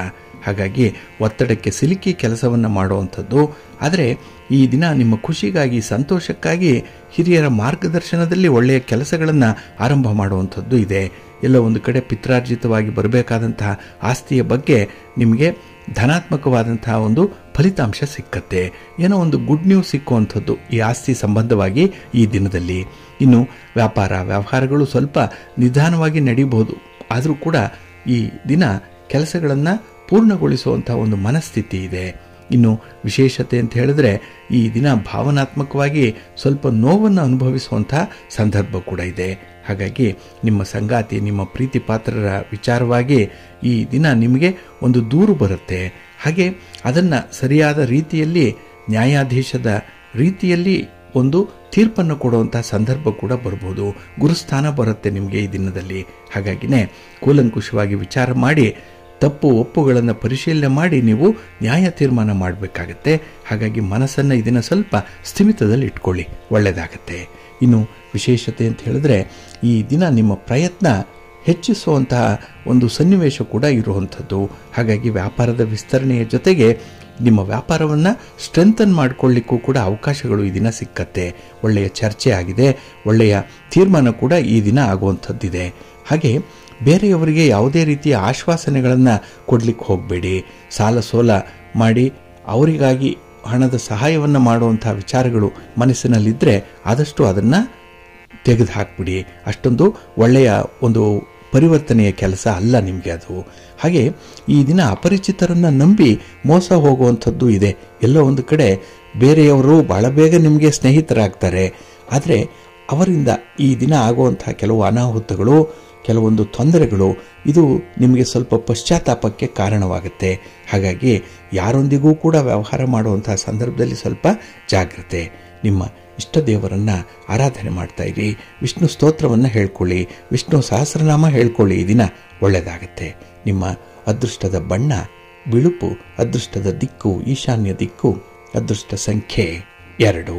ಹಾಗಾಗಿ ಒತ್ತಡಕ್ಕೆ ಸಿಲುಕಿ ಕೆಲಸವನ್ನು ಮಾಡುವಂಥದ್ದು ಆದರೆ ಈ ದಿನ ನಿಮ್ಮ ಖುಷಿಗಾಗಿ ಸಂತೋಷಕ್ಕಾಗಿ ಹಿರಿಯರ ಮಾರ್ಗದರ್ಶನದಲ್ಲಿ ಒಳ್ಳೆಯ ಕೆಲಸಗಳನ್ನು ಆರಂಭ ಮಾಡುವಂಥದ್ದು ಇದೆ ಎಲ್ಲ ಒಂದು ಕಡೆ ಪಿತ್ರಾರ್ಜಿತವಾಗಿ ಬರಬೇಕಾದಂತಹ ಆಸ್ತಿಯ ಬಗ್ಗೆ ನಿಮಗೆ ಧನಾತ್ಮಕವಾದಂತಹ ಒಂದು ಫಲಿತಾಂಶ ಸಿಕ್ಕತ್ತೆ ಏನೋ ಒಂದು ಗುಡ್ ನ್ಯೂಸ್ ಸಿಕ್ಕುವಂಥದ್ದು ಈ ಆಸ್ತಿ ಸಂಬಂಧವಾಗಿ ಈ ದಿನದಲ್ಲಿ ಇನ್ನು ವ್ಯಾಪಾರ ವ್ಯವಹಾರಗಳು ಸ್ವಲ್ಪ ನಿಧಾನವಾಗಿ ನಡೀಬಹುದು ಆದರೂ ಕೂಡ ಈ ದಿನ ಕೆಲಸಗಳನ್ನು ಪೂರ್ಣಗೊಳಿಸುವಂಥ ಒಂದು ಮನಸ್ಥಿತಿ ಇದೆ ಇನ್ನು ವಿಶೇಷತೆ ಅಂತ ಹೇಳಿದ್ರೆ ಈ ದಿನ ಭಾವನಾತ್ಮಕವಾಗಿ ಸ್ವಲ್ಪ ನೋವನ್ನು ಅನುಭವಿಸುವಂಥ ಸಂದರ್ಭ ಕೂಡ ಇದೆ ಹಾಗಾಗಿ ನಿಮ್ಮ ಸಂಗಾತಿ ನಿಮ್ಮ ಪ್ರೀತಿ ಪಾತ್ರರ ವಿಚಾರವಾಗಿ ಈ ದಿನ ನಿಮಗೆ ಒಂದು ದೂರು ಬರುತ್ತೆ ಹಾಗೆ ಅದನ್ನು ಸರಿಯಾದ ರೀತಿಯಲ್ಲಿ ನ್ಯಾಯಾಧೀಶದ ರೀತಿಯಲ್ಲಿ ಒಂದು ತೀರ್ಪನ್ನು ಕೊಡುವಂಥ ಸಂದರ್ಭ ಕೂಡ ಬರ್ಬೋದು ಗುರುಸ್ಥಾನ ಬರುತ್ತೆ ನಿಮಗೆ ಈ ದಿನದಲ್ಲಿ ಹಾಗಾಗಿನೇ ಕೂಲಂಕುಷವಾಗಿ ವಿಚಾರ ಮಾಡಿ ತಪ್ಪು ಒಪ್ಪುಗಳನ್ನು ಪರಿಶೀಲನೆ ಮಾಡಿ ನೀವು ನ್ಯಾಯ ತೀರ್ಮಾನ ಮಾಡಬೇಕಾಗತ್ತೆ ಹಾಗಾಗಿ ಮನಸ್ಸನ್ನು ಇದನ್ನು ಸ್ವಲ್ಪ ಸ್ಥಿಮಿತದಲ್ಲಿ ಇಟ್ಕೊಳ್ಳಿ ಒಳ್ಳೆಯದಾಗತ್ತೆ ಇನ್ನು ವಿಶೇಷತೆ ಅಂತ ಹೇಳಿದ್ರೆ ಈ ದಿನ ನಿಮ್ಮ ಪ್ರಯತ್ನ ಹೆಚ್ಚಿಸುವಂತಹ ಒಂದು ಸನ್ನಿವೇಶ ಕೂಡ ಇರುವಂಥದ್ದು ಹಾಗಾಗಿ ವ್ಯಾಪಾರದ ವಿಸ್ತರಣೆಯ ಜೊತೆಗೆ ನಿಮ್ಮ ವ್ಯಾಪಾರವನ್ನು ಸ್ಟ್ರೆಂಥನ್ ಮಾಡಿಕೊಳ್ಳಿಕ್ಕೂ ಕೂಡ ಅವಕಾಶಗಳು ಈ ದಿನ ಸಿಕ್ಕತ್ತೆ ಒಳ್ಳೆಯ ಚರ್ಚೆ ಆಗಿದೆ ಒಳ್ಳೆಯ ತೀರ್ಮಾನ ಕೂಡ ಈ ದಿನ ಆಗುವಂಥದ್ದಿದೆ ಹಾಗೆ ಬೇರೆಯವರಿಗೆ ಯಾವುದೇ ರೀತಿಯ ಆಶ್ವಾಸನೆಗಳನ್ನು ಕೊಡಲಿಕ್ಕೆ ಹೋಗಬೇಡಿ ಸಾಲ ಸೋಲ ಮಾಡಿ ಅವರಿಗಾಗಿ ಹಣದ ಸಹಾಯವನ್ನು ಮಾಡುವಂಥ ವಿಚಾರಗಳು ಮನಸ್ಸಿನಲ್ಲಿದ್ದರೆ ಆದಷ್ಟು ಅದನ್ನು ತೆಗೆದು ಹಾಕ್ಬಿಡಿ ಅಷ್ಟೊಂದು ಒಳ್ಳೆಯ ಒಂದು ಪರಿವರ್ತನೆಯ ಕೆಲಸ ಅಲ್ಲ ನಿಮಗೆ ಅದು ಹಾಗೆ ಈ ದಿನ ಅಪರಿಚಿತರನ್ನು ನಂಬಿ ಮೋಸ ಹೋಗುವಂಥದ್ದು ಇದೆ ಎಲ್ಲೋ ಒಂದು ಕಡೆ ಬೇರೆಯವರು ಬಹಳ ಬೇಗ ನಿಮಗೆ ಸ್ನೇಹಿತರಾಗ್ತಾರೆ ಆದರೆ ಅವರಿಂದ ಈ ದಿನ ಆಗುವಂಥ ಕೆಲವು ಅನಾಹುತಗಳು ಕೆಲವೊಂದು ತೊಂದರೆಗಳು ಇದು ನಿಮಗೆ ಸ್ವಲ್ಪ ಪಶ್ಚಾತ್ತಾಪಕ್ಕೆ ಕಾರಣವಾಗುತ್ತೆ ಹಾಗಾಗಿ ಯಾರೊಂದಿಗೂ ಕೂಡ ವ್ಯವಹಾರ ಮಾಡುವಂತಹ ಸಂದರ್ಭದಲ್ಲಿ ಸ್ವಲ್ಪ ಜಾಗ್ರತೆ ನಿಮ್ಮ ಇಷ್ಟ ದೇವರನ್ನು ಆರಾಧನೆ ಮಾಡ್ತಾ ಇರಿ ವಿಷ್ಣು ಸ್ತೋತ್ರವನ್ನು ಹೇಳ್ಕೊಳ್ಳಿ ವಿಷ್ಣು ಸಹಸ್ರನಾಮ ಹೇಳ್ಕೊಳ್ಳಿ ಈ ದಿನ ಒಳ್ಳೆಯದಾಗತ್ತೆ ನಿಮ್ಮ ಅದೃಷ್ಟದ ಬಣ್ಣ ಬಿಳುಪು ಅದೃಷ್ಟದ ದಿಕ್ಕು ಈಶಾನ್ಯ ದಿಕ್ಕು ಅದೃಷ್ಟ ಸಂಖ್ಯೆ ಎರಡು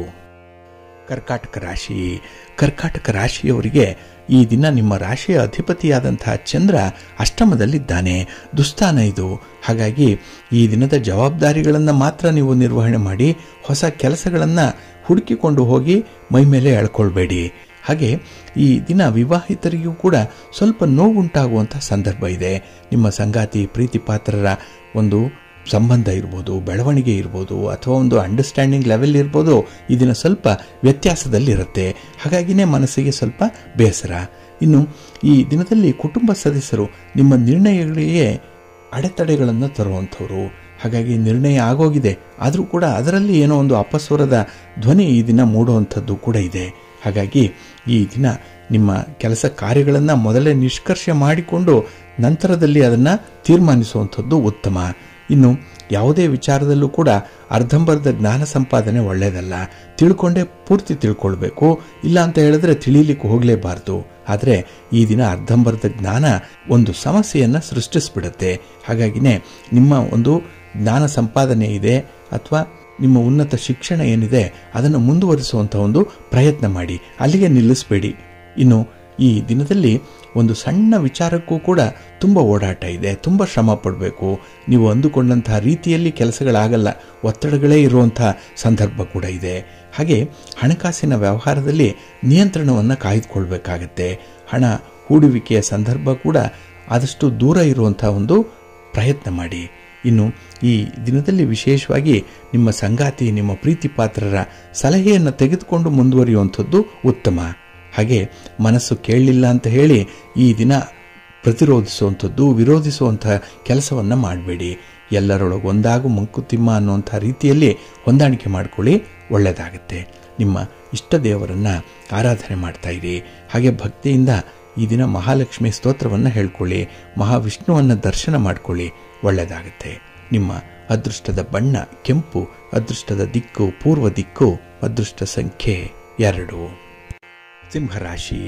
ಕರ್ಕಾಟಕ ರಾಶಿ ಕರ್ಕಾಟಕ ರಾಶಿಯವರಿಗೆ ಈ ದಿನ ನಿಮ್ಮ ರಾಶಿಯ ಅಧಿಪತಿಯಾದಂತಹ ಚಂದ್ರ ಅಷ್ಟಮದಲ್ಲಿದ್ದಾನೆ ದುಸ್ಥಾನ ಇದು ಹಾಗಾಗಿ ಈ ದಿನದ ಜವಾಬ್ದಾರಿಗಳನ್ನು ಮಾತ್ರ ನೀವು ನಿರ್ವಹಣೆ ಮಾಡಿ ಹೊಸ ಕೆಲಸಗಳನ್ನು ಹುಡುಕಿಕೊಂಡು ಹೋಗಿ ಮೈ ಮೇಲೆ ಎಳ್ಕೊಳ್ಬೇಡಿ ಹಾಗೆ ಈ ದಿನ ವಿವಾಹಿತರಿಗೂ ಕೂಡ ಸ್ವಲ್ಪ ನೋವುಂಟಾಗುವಂಥ ಸಂದರ್ಭ ಇದೆ ನಿಮ್ಮ ಸಂಗಾತಿ ಪ್ರೀತಿ ಪಾತ್ರರ ಒಂದು ಸಂಬಂಧ ಇರ್ಬೋದು ಬೆಳವಣಿಗೆ ಇರ್ಬೋದು ಅಥವಾ ಒಂದು ಅಂಡರ್ಸ್ಟ್ಯಾಂಡಿಂಗ್ ಲೆವೆಲ್ ಇರ್ಬೋದು ಇದನ್ನ ಸ್ವಲ್ಪ ವ್ಯತ್ಯಾಸದಲ್ಲಿರುತ್ತೆ ಹಾಗಾಗಿನೇ ಮನಸ್ಸಿಗೆ ಸ್ವಲ್ಪ ಬೇಸರ ಇನ್ನು ಈ ದಿನದಲ್ಲಿ ಕುಟುಂಬ ಸದಸ್ಯರು ನಿಮ್ಮ ನಿರ್ಣಯಗಳಿಗೆ ಅಡೆತಡೆಗಳನ್ನು ತರುವಂಥವ್ರು ಹಾಗಾಗಿ ನಿರ್ಣಯ ಆಗೋಗಿದೆ ಆದರೂ ಕೂಡ ಅದರಲ್ಲಿ ಏನೋ ಒಂದು ಅಪಸ್ವರದ ಧ್ವನಿ ಈ ದಿನ ಮೂಡುವಂಥದ್ದು ಕೂಡ ಇದೆ ಹಾಗಾಗಿ ಈ ದಿನ ನಿಮ್ಮ ಕೆಲಸ ಕಾರ್ಯಗಳನ್ನು ಮೊದಲೇ ನಿಷ್ಕರ್ಷೆ ಮಾಡಿಕೊಂಡು ನಂತರದಲ್ಲಿ ಅದನ್ನು ತೀರ್ಮಾನಿಸುವಂಥದ್ದು ಉತ್ತಮ ಇನ್ನು ಯಾವುದೇ ವಿಚಾರದಲ್ಲೂ ಕೂಡ ಅರ್ಧಂಬರ್ಧ ಜ್ಞಾನ ಸಂಪಾದನೆ ಒಳ್ಳೆಯದಲ್ಲ ತಿಳ್ಕೊಂಡೇ ಪೂರ್ತಿ ತಿಳ್ಕೊಳ್ಬೇಕು ಇಲ್ಲ ಅಂತ ಹೇಳಿದ್ರೆ ತಿಳಿಲಿಕ್ಕೆ ಹೋಗಲೇಬಾರ್ದು ಆದರೆ ಈ ದಿನ ಅರ್ಧಂಬರ್ಧ ಜ್ಞಾನ ಒಂದು ಸಮಸ್ಯೆಯನ್ನು ಸೃಷ್ಟಿಸ್ಬಿಡುತ್ತೆ ಹಾಗಾಗಿನೇ ನಿಮ್ಮ ಒಂದು ಜ್ಞಾನ ಸಂಪಾದನೆ ಇದೆ ಅಥವಾ ನಿಮ್ಮ ಉನ್ನತ ಶಿಕ್ಷಣ ಏನಿದೆ ಅದನ್ನು ಮುಂದುವರಿಸುವಂಥ ಒಂದು ಪ್ರಯತ್ನ ಮಾಡಿ ಅಲ್ಲಿಗೆ ನಿಲ್ಲಿಸಬೇಡಿ ಇನ್ನು ಈ ದಿನದಲ್ಲಿ ಒಂದು ಸಣ್ಣ ವಿಚಾರಕ್ಕೂ ಕೂಡ ತುಂಬ ಓಡಾಟ ಇದೆ ತುಂಬ ಶ್ರಮ ಪಡಬೇಕು ನೀವು ಅಂದುಕೊಂಡಂತಹ ರೀತಿಯಲ್ಲಿ ಕೆಲಸಗಳಾಗಲ್ಲ ಒತ್ತಡಗಳೇ ಇರುವಂಥ ಸಂದರ್ಭ ಕೂಡ ಇದೆ ಹಾಗೆ ಹಣಕಾಸಿನ ವ್ಯವಹಾರದಲ್ಲಿ ನಿಯಂತ್ರಣವನ್ನು ಕಾಯ್ದುಕೊಳ್ಬೇಕಾಗತ್ತೆ ಹಣ ಹೂಡುವಿಕೆಯ ಸಂದರ್ಭ ಕೂಡ ಆದಷ್ಟು ದೂರ ಇರುವಂಥ ಒಂದು ಪ್ರಯತ್ನ ಮಾಡಿ ಇನ್ನು ಈ ದಿನದಲ್ಲಿ ವಿಶೇಷವಾಗಿ ನಿಮ್ಮ ಸಂಗಾತಿ ನಿಮ್ಮ ಪ್ರೀತಿ ಪಾತ್ರರ ಸಲಹೆಯನ್ನು ತೆಗೆದುಕೊಂಡು ಮುಂದುವರಿಯುವಂಥದ್ದು ಉತ್ತಮ ಹಾಗೆ ಮನಸ್ಸು ಕೇಳಲಿಲ್ಲ ಅಂತ ಹೇಳಿ ಈ ದಿನ ಪ್ರತಿರೋಧಿಸುವಂಥದ್ದು ವಿರೋಧಿಸುವಂಥ ಕೆಲಸವನ್ನು ಮಾಡಬೇಡಿ ಎಲ್ಲರೊಳಗೆ ಒಂದಾಗು ಮಂಕುತಿಮ್ಮ ಅನ್ನುವಂಥ ರೀತಿಯಲ್ಲಿ ಹೊಂದಾಣಿಕೆ ಮಾಡಿಕೊಳ್ಳಿ ಒಳ್ಳೆಯದಾಗುತ್ತೆ ನಿಮ್ಮ ಇಷ್ಟ ದೇವರನ್ನು ಆರಾಧನೆ ಮಾಡ್ತಾ ಇರಿ ಹಾಗೆ ಭಕ್ತಿಯಿಂದ ಈ ದಿನ ಮಹಾಲಕ್ಷ್ಮಿ ಸ್ತೋತ್ರವನ್ನು ಹೇಳ್ಕೊಳ್ಳಿ ಮಹಾವಿಷ್ಣುವನ್ನು ದರ್ಶನ ಮಾಡ್ಕೊಳ್ಳಿ ಒಳ್ಳೆಯದಾಗುತ್ತೆ ನಿಮ್ಮ ಅದೃಷ್ಟದ ಬಣ್ಣ ಕೆಂಪು ಅದೃಷ್ಟದ ದಿಕ್ಕು ಪೂರ್ವ ದಿಕ್ಕು ಅದೃಷ್ಟ ಸಂಖ್ಯೆ ಎರಡು ಸಿಂಹರಾಶಿ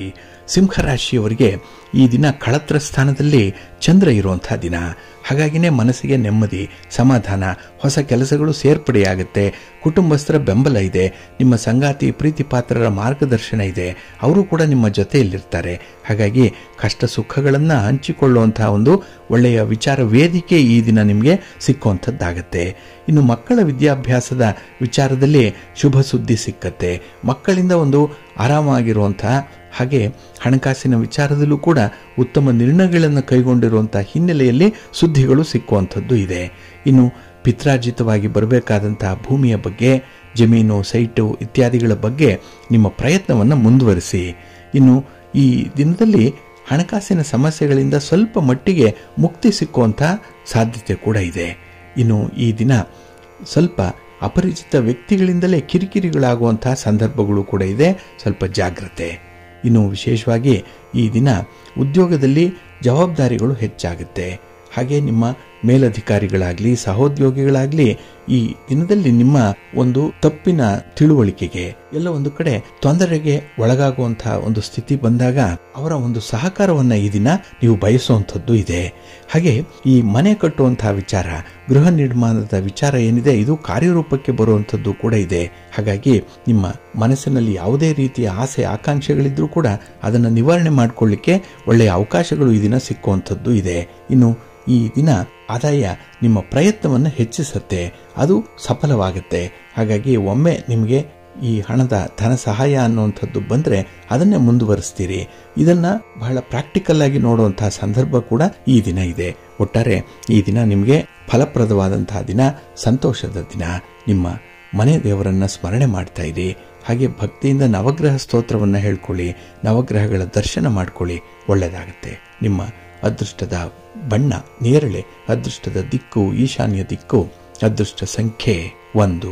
ಸಿಂಹರಾಶಿಯವರಿಗೆ ಈ ದಿನ ಕಳತ್ರ ಸ್ಥಾನದಲ್ಲಿ ಚಂದ್ರ ಇರುವಂತಹ ದಿನ ಹಾಗಾಗಿನೇ ಮನಸ್ಸಿಗೆ ನೆಮ್ಮದಿ ಸಮಾಧಾನ ಹೊಸ ಕೆಲಸಗಳು ಸೇರ್ಪಡೆಯಾಗುತ್ತೆ ಕುಟುಂಬಸ್ಥರ ಬೆಂಬಲ ಇದೆ ನಿಮ್ಮ ಸಂಗಾತಿ ಪ್ರೀತಿ ಪಾತ್ರರ ಮಾರ್ಗದರ್ಶನ ಇದೆ ಅವರು ಕೂಡ ನಿಮ್ಮ ಜೊತೆಯಲ್ಲಿರ್ತಾರೆ ಹಾಗಾಗಿ ಕಷ್ಟ ಸುಖಗಳನ್ನು ಹಂಚಿಕೊಳ್ಳುವಂತಹ ಒಂದು ಒಳ್ಳೆಯ ವಿಚಾರ ವೇದಿಕೆ ಈ ದಿನ ನಿಮಗೆ ಸಿಕ್ಕುವಂಥದ್ದಾಗತ್ತೆ ಇನ್ನು ಮಕ್ಕಳ ವಿದ್ಯಾಭ್ಯಾಸದ ವಿಚಾರದಲ್ಲಿ ಶುಭ ಸುದ್ದಿ ಸಿಕ್ಕತ್ತೆ ಮಕ್ಕಳಿಂದ ಒಂದು ಆರಾಮಾಗಿರುವಂತಹ ಹಾಗೆ ಹಣಕಾಸಿನ ವಿಚಾರದಲ್ಲೂ ಕೂಡ ಉತ್ತಮ ನಿರ್ಣಯಗಳನ್ನು ಕೈಗೊಂಡಿರುವಂತಹ ಹಿನ್ನೆಲೆಯಲ್ಲಿ ಸುದ್ದಿಗಳು ಸಿಕ್ಕುವಂಥದ್ದು ಇದೆ ಇನ್ನು ಪಿತ್ರಾರ್ಜಿತವಾಗಿ ಬರಬೇಕಾದಂತಹ ಭೂಮಿಯ ಬಗ್ಗೆ ಜಮೀನು ಸೈಟು ಇತ್ಯಾದಿಗಳ ಬಗ್ಗೆ ನಿಮ್ಮ ಪ್ರಯತ್ನವನ್ನು ಮುಂದುವರಿಸಿ ಇನ್ನು ಈ ದಿನದಲ್ಲಿ ಹಣಕಾಸಿನ ಸಮಸ್ಯೆಗಳಿಂದ ಸ್ವಲ್ಪ ಮಟ್ಟಿಗೆ ಮುಕ್ತಿ ಸಿಕ್ಕುವಂಥ ಸಾಧ್ಯತೆ ಕೂಡ ಇದೆ ಇನ್ನು ಈ ದಿನ ಸ್ವಲ್ಪ ಅಪರಿಚಿತ ವ್ಯಕ್ತಿಗಳಿಂದಲೇ ಕಿರಿಕಿರಿಗಳಾಗುವಂತಹ ಸಂದರ್ಭಗಳು ಕೂಡ ಇದೆ ಸ್ವಲ್ಪ ಜಾಗ್ರತೆ ಇನ್ನು ವಿಶೇಷವಾಗಿ ಈ ದಿನ ಉದ್ಯೋಗದಲ್ಲಿ ಜವಾಬ್ದಾರಿಗಳು ಹೆಚ್ಚಾಗುತ್ತೆ ಹಾಗೆ ನಿಮ್ಮ ಮೇಲಧಿಕಾರಿಗಳಾಗಲಿ ಸಹೋದ್ಯೋಗಿಗಳಾಗಲಿ ಈ ದಿನದಲ್ಲಿ ನಿಮ್ಮ ಒಂದು ತಪ್ಪಿನ ತಿಳುವಳಿಕೆಗೆ ಎಲ್ಲ ಒಂದು ಕಡೆ ತೊಂದರೆಗೆ ಒಳಗಾಗುವಂತಹ ಒಂದು ಸ್ಥಿತಿ ಬಂದಾಗ ಅವರ ಒಂದು ಸಹಕಾರವನ್ನ ಈ ದಿನ ನೀವು ಬಯಸುವಂಥದ್ದು ಇದೆ ಹಾಗೆ ಈ ಮನೆ ಕಟ್ಟುವಂತಹ ವಿಚಾರ ಗೃಹ ನಿರ್ಮಾಣದ ವಿಚಾರ ಏನಿದೆ ಇದು ಕಾರ್ಯರೂಪಕ್ಕೆ ಬರುವಂಥದ್ದು ಕೂಡ ಇದೆ ಹಾಗಾಗಿ ನಿಮ್ಮ ಮನಸ್ಸಿನಲ್ಲಿ ಯಾವುದೇ ರೀತಿಯ ಆಸೆ ಆಕಾಂಕ್ಷೆಗಳಿದ್ರೂ ಕೂಡ ಅದನ್ನು ನಿವಾರಣೆ ಮಾಡಿಕೊಳ್ಳಿಕ್ಕೆ ಒಳ್ಳೆಯ ಅವಕಾಶಗಳು ಈ ದಿನ ಸಿಕ್ಕುವಂಥದ್ದು ಇದೆ ಇನ್ನು ಈ ದಿನ ಆದಾಯ ನಿಮ್ಮ ಪ್ರಯತ್ನವನ್ನು ಹೆಚ್ಚಿಸುತ್ತೆ ಅದು ಸಫಲವಾಗುತ್ತೆ ಹಾಗಾಗಿ ಒಮ್ಮೆ ನಿಮಗೆ ಈ ಹಣದ ಧನ ಸಹಾಯ ಅನ್ನುವಂಥದ್ದು ಬಂದರೆ ಅದನ್ನೇ ಮುಂದುವರಿಸ್ತೀರಿ ಇದನ್ನ ಬಹಳ ಪ್ರಾಕ್ಟಿಕಲ್ ಆಗಿ ನೋಡುವಂತಹ ಸಂದರ್ಭ ಕೂಡ ಈ ದಿನ ಇದೆ ಒಟ್ಟಾರೆ ಈ ದಿನ ನಿಮಗೆ ಫಲಪ್ರದವಾದಂತಹ ದಿನ ಸಂತೋಷದ ದಿನ ನಿಮ್ಮ ಮನೆ ದೇವರನ್ನ ಸ್ಮರಣೆ ಮಾಡ್ತಾ ಇರಿ ಹಾಗೆ ಭಕ್ತಿಯಿಂದ ನವಗ್ರಹ ಸ್ತೋತ್ರವನ್ನು ಹೇಳ್ಕೊಳ್ಳಿ ನವಗ್ರಹಗಳ ದರ್ಶನ ಮಾಡ್ಕೊಳ್ಳಿ ಒಳ್ಳೆಯದಾಗುತ್ತೆ ನಿಮ್ಮ ಅದೃಷ್ಟದ ಬಣ್ಣ ನೇರಳೆ ಅದೃಷ್ಟದ ದಿಕ್ಕು ಈಶಾನ್ಯ ದಿಕ್ಕು ಅದೃಷ್ಟ ಸಂಖ್ಯೆ ಒಂದು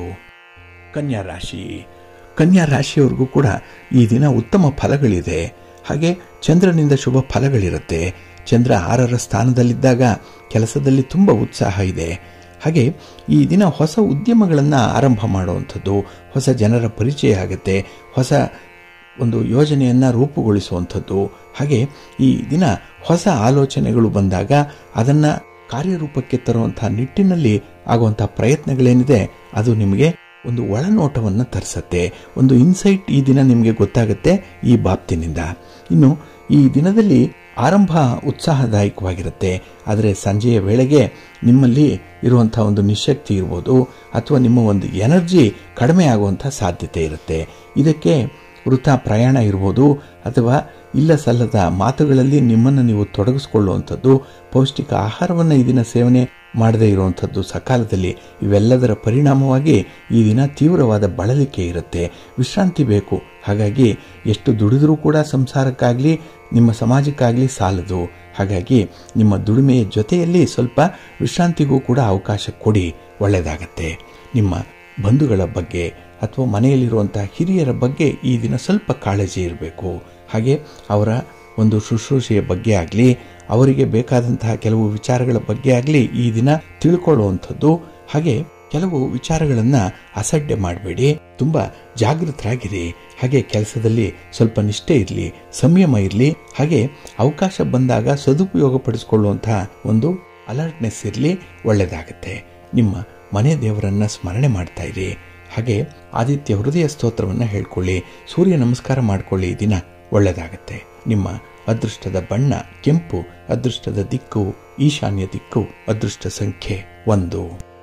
ಕನ್ಯಾ ರಾಶಿ ಕನ್ಯಾ ರಾಶಿಯವರಿಗೂ ಕೂಡ ಈ ದಿನ ಉತ್ತಮ ಫಲಗಳಿದೆ ಹಾಗೆ ಚಂದ್ರನಿಂದ ಶುಭ ಫಲಗಳಿರುತ್ತೆ ಚಂದ್ರ ಆರರ ಸ್ಥಾನದಲ್ಲಿದ್ದಾಗ ಕೆಲಸದಲ್ಲಿ ತುಂಬ ಉತ್ಸಾಹ ಇದೆ ಹಾಗೆ ಈ ದಿನ ಹೊಸ ಉದ್ಯಮಗಳನ್ನು ಆರಂಭ ಮಾಡುವಂಥದ್ದು ಹೊಸ ಜನರ ಪರಿಚಯ ಆಗುತ್ತೆ ಹೊಸ ಒಂದು ಯೋಜನೆಯನ್ನು ರೂಪುಗೊಳಿಸುವಂಥದ್ದು ಹಾಗೆ ಈ ದಿನ ಹೊಸ ಆಲೋಚನೆಗಳು ಬಂದಾಗ ಅದನ್ನು ಕಾರ್ಯರೂಪಕ್ಕೆ ತರುವಂತಹ ನಿಟ್ಟಿನಲ್ಲಿ ಆಗುವಂಥ ಪ್ರಯತ್ನಗಳೇನಿದೆ ಅದು ನಿಮಗೆ ಒಂದು ಒಳನೋಟವನ್ನು ತರಿಸತ್ತೆ ಒಂದು ಇನ್ಸೈಟ್ ಈ ದಿನ ನಿಮಗೆ ಗೊತ್ತಾಗುತ್ತೆ ಈ ಬಾಪ್ತಿನಿಂದ ಇನ್ನು ಈ ದಿನದಲ್ಲಿ ಆರಂಭ ಉತ್ಸಾಹದಾಯಕವಾಗಿರುತ್ತೆ ಆದರೆ ಸಂಜೆಯ ವೇಳೆಗೆ ನಿಮ್ಮಲ್ಲಿ ಇರುವಂಥ ಒಂದು ನಿಶಕ್ತಿ ಇರ್ಬೋದು ಅಥವಾ ನಿಮ್ಮ ಒಂದು ಎನರ್ಜಿ ಕಡಿಮೆ ಆಗುವಂಥ ಸಾಧ್ಯತೆ ಇರುತ್ತೆ ಇದಕ್ಕೆ ವೃಥಾ ಪ್ರಯಾಣ ಇರ್ಬೋದು ಅಥವಾ ಇಲ್ಲ ಸಲ್ಲದ ಮಾತುಗಳಲ್ಲಿ ನಿಮ್ಮನ್ನು ನೀವು ತೊಡಗಿಸ್ಕೊಳ್ಳುವಂಥದ್ದು ಪೌಷ್ಟಿಕ ಆಹಾರವನ್ನು ಈ ದಿನ ಸೇವನೆ ಮಾಡದೇ ಇರುವಂಥದ್ದು ಸಕಾಲದಲ್ಲಿ ಇವೆಲ್ಲದರ ಪರಿಣಾಮವಾಗಿ ಈ ದಿನ ತೀವ್ರವಾದ ಬಳಲಿಕೆ ಇರುತ್ತೆ ವಿಶ್ರಾಂತಿ ಬೇಕು ಹಾಗಾಗಿ ಎಷ್ಟು ದುಡಿದರೂ ಕೂಡ ಸಂಸಾರಕ್ಕಾಗಲಿ ನಿಮ್ಮ ಸಮಾಜಕ್ಕಾಗಲಿ ಸಾಲದು ಹಾಗಾಗಿ ನಿಮ್ಮ ದುಡಿಮೆಯ ಜೊತೆಯಲ್ಲಿ ಸ್ವಲ್ಪ ವಿಶ್ರಾಂತಿಗೂ ಕೂಡ ಅವಕಾಶ ಕೊಡಿ ಒಳ್ಳೆಯದಾಗತ್ತೆ ನಿಮ್ಮ ಬಂಧುಗಳ ಬಗ್ಗೆ ಅಥವಾ ಮನೆಯಲ್ಲಿರುವಂತಹ ಹಿರಿಯರ ಬಗ್ಗೆ ಈ ದಿನ ಸ್ವಲ್ಪ ಕಾಳಜಿ ಇರಬೇಕು ಹಾಗೆ ಅವರ ಒಂದು ಶುಶ್ರೂಷೆಯ ಬಗ್ಗೆ ಆಗಲಿ ಅವರಿಗೆ ಬೇಕಾದಂತಹ ಕೆಲವು ವಿಚಾರಗಳ ಬಗ್ಗೆ ಆಗಲಿ ಈ ದಿನ ತಿಳ್ಕೊಳ್ಳುವಂಥದ್ದು ಹಾಗೆ ಕೆಲವು ವಿಚಾರಗಳನ್ನು ಅಸಡ್ಡೆ ಮಾಡಬೇಡಿ ತುಂಬ ಜಾಗೃತರಾಗಿರಿ ಹಾಗೆ ಕೆಲಸದಲ್ಲಿ ಸ್ವಲ್ಪ ನಿಷ್ಠೆ ಇರಲಿ ಸಂಯಮ ಇರಲಿ ಹಾಗೆ ಅವಕಾಶ ಬಂದಾಗ ಸದುಪಯೋಗ ಪಡಿಸಿಕೊಳ್ಳುವಂತಹ ಒಂದು ಅಲರ್ಟ್ನೆಸ್ ಇರಲಿ ಒಳ್ಳೆಯದಾಗುತ್ತೆ ನಿಮ್ಮ ಮನೆ ದೇವರನ್ನ ಸ್ಮರಣೆ ಮಾಡ್ತಾ ಇರಿ ಹಾಗೆ ಆದಿತ್ಯ ಹೃದಯ ಸ್ತೋತ್ರವನ್ನು ಹೇಳ್ಕೊಳ್ಳಿ ಸೂರ್ಯ ನಮಸ್ಕಾರ ಮಾಡ್ಕೊಳ್ಳಿ ಈ ದಿನ ಒಳ್ಳೆಯದಾಗುತ್ತೆ ನಿಮ್ಮ ಅದೃಷ್ಟದ ಬಣ್ಣ ಕೆಂಪು ಅದೃಷ್ಟದ ದಿಕ್ಕು ಈಶಾನ್ಯ ದಿಕ್ಕು ಅದೃಷ್ಟ ಸಂಖ್ಯೆ ಒಂದು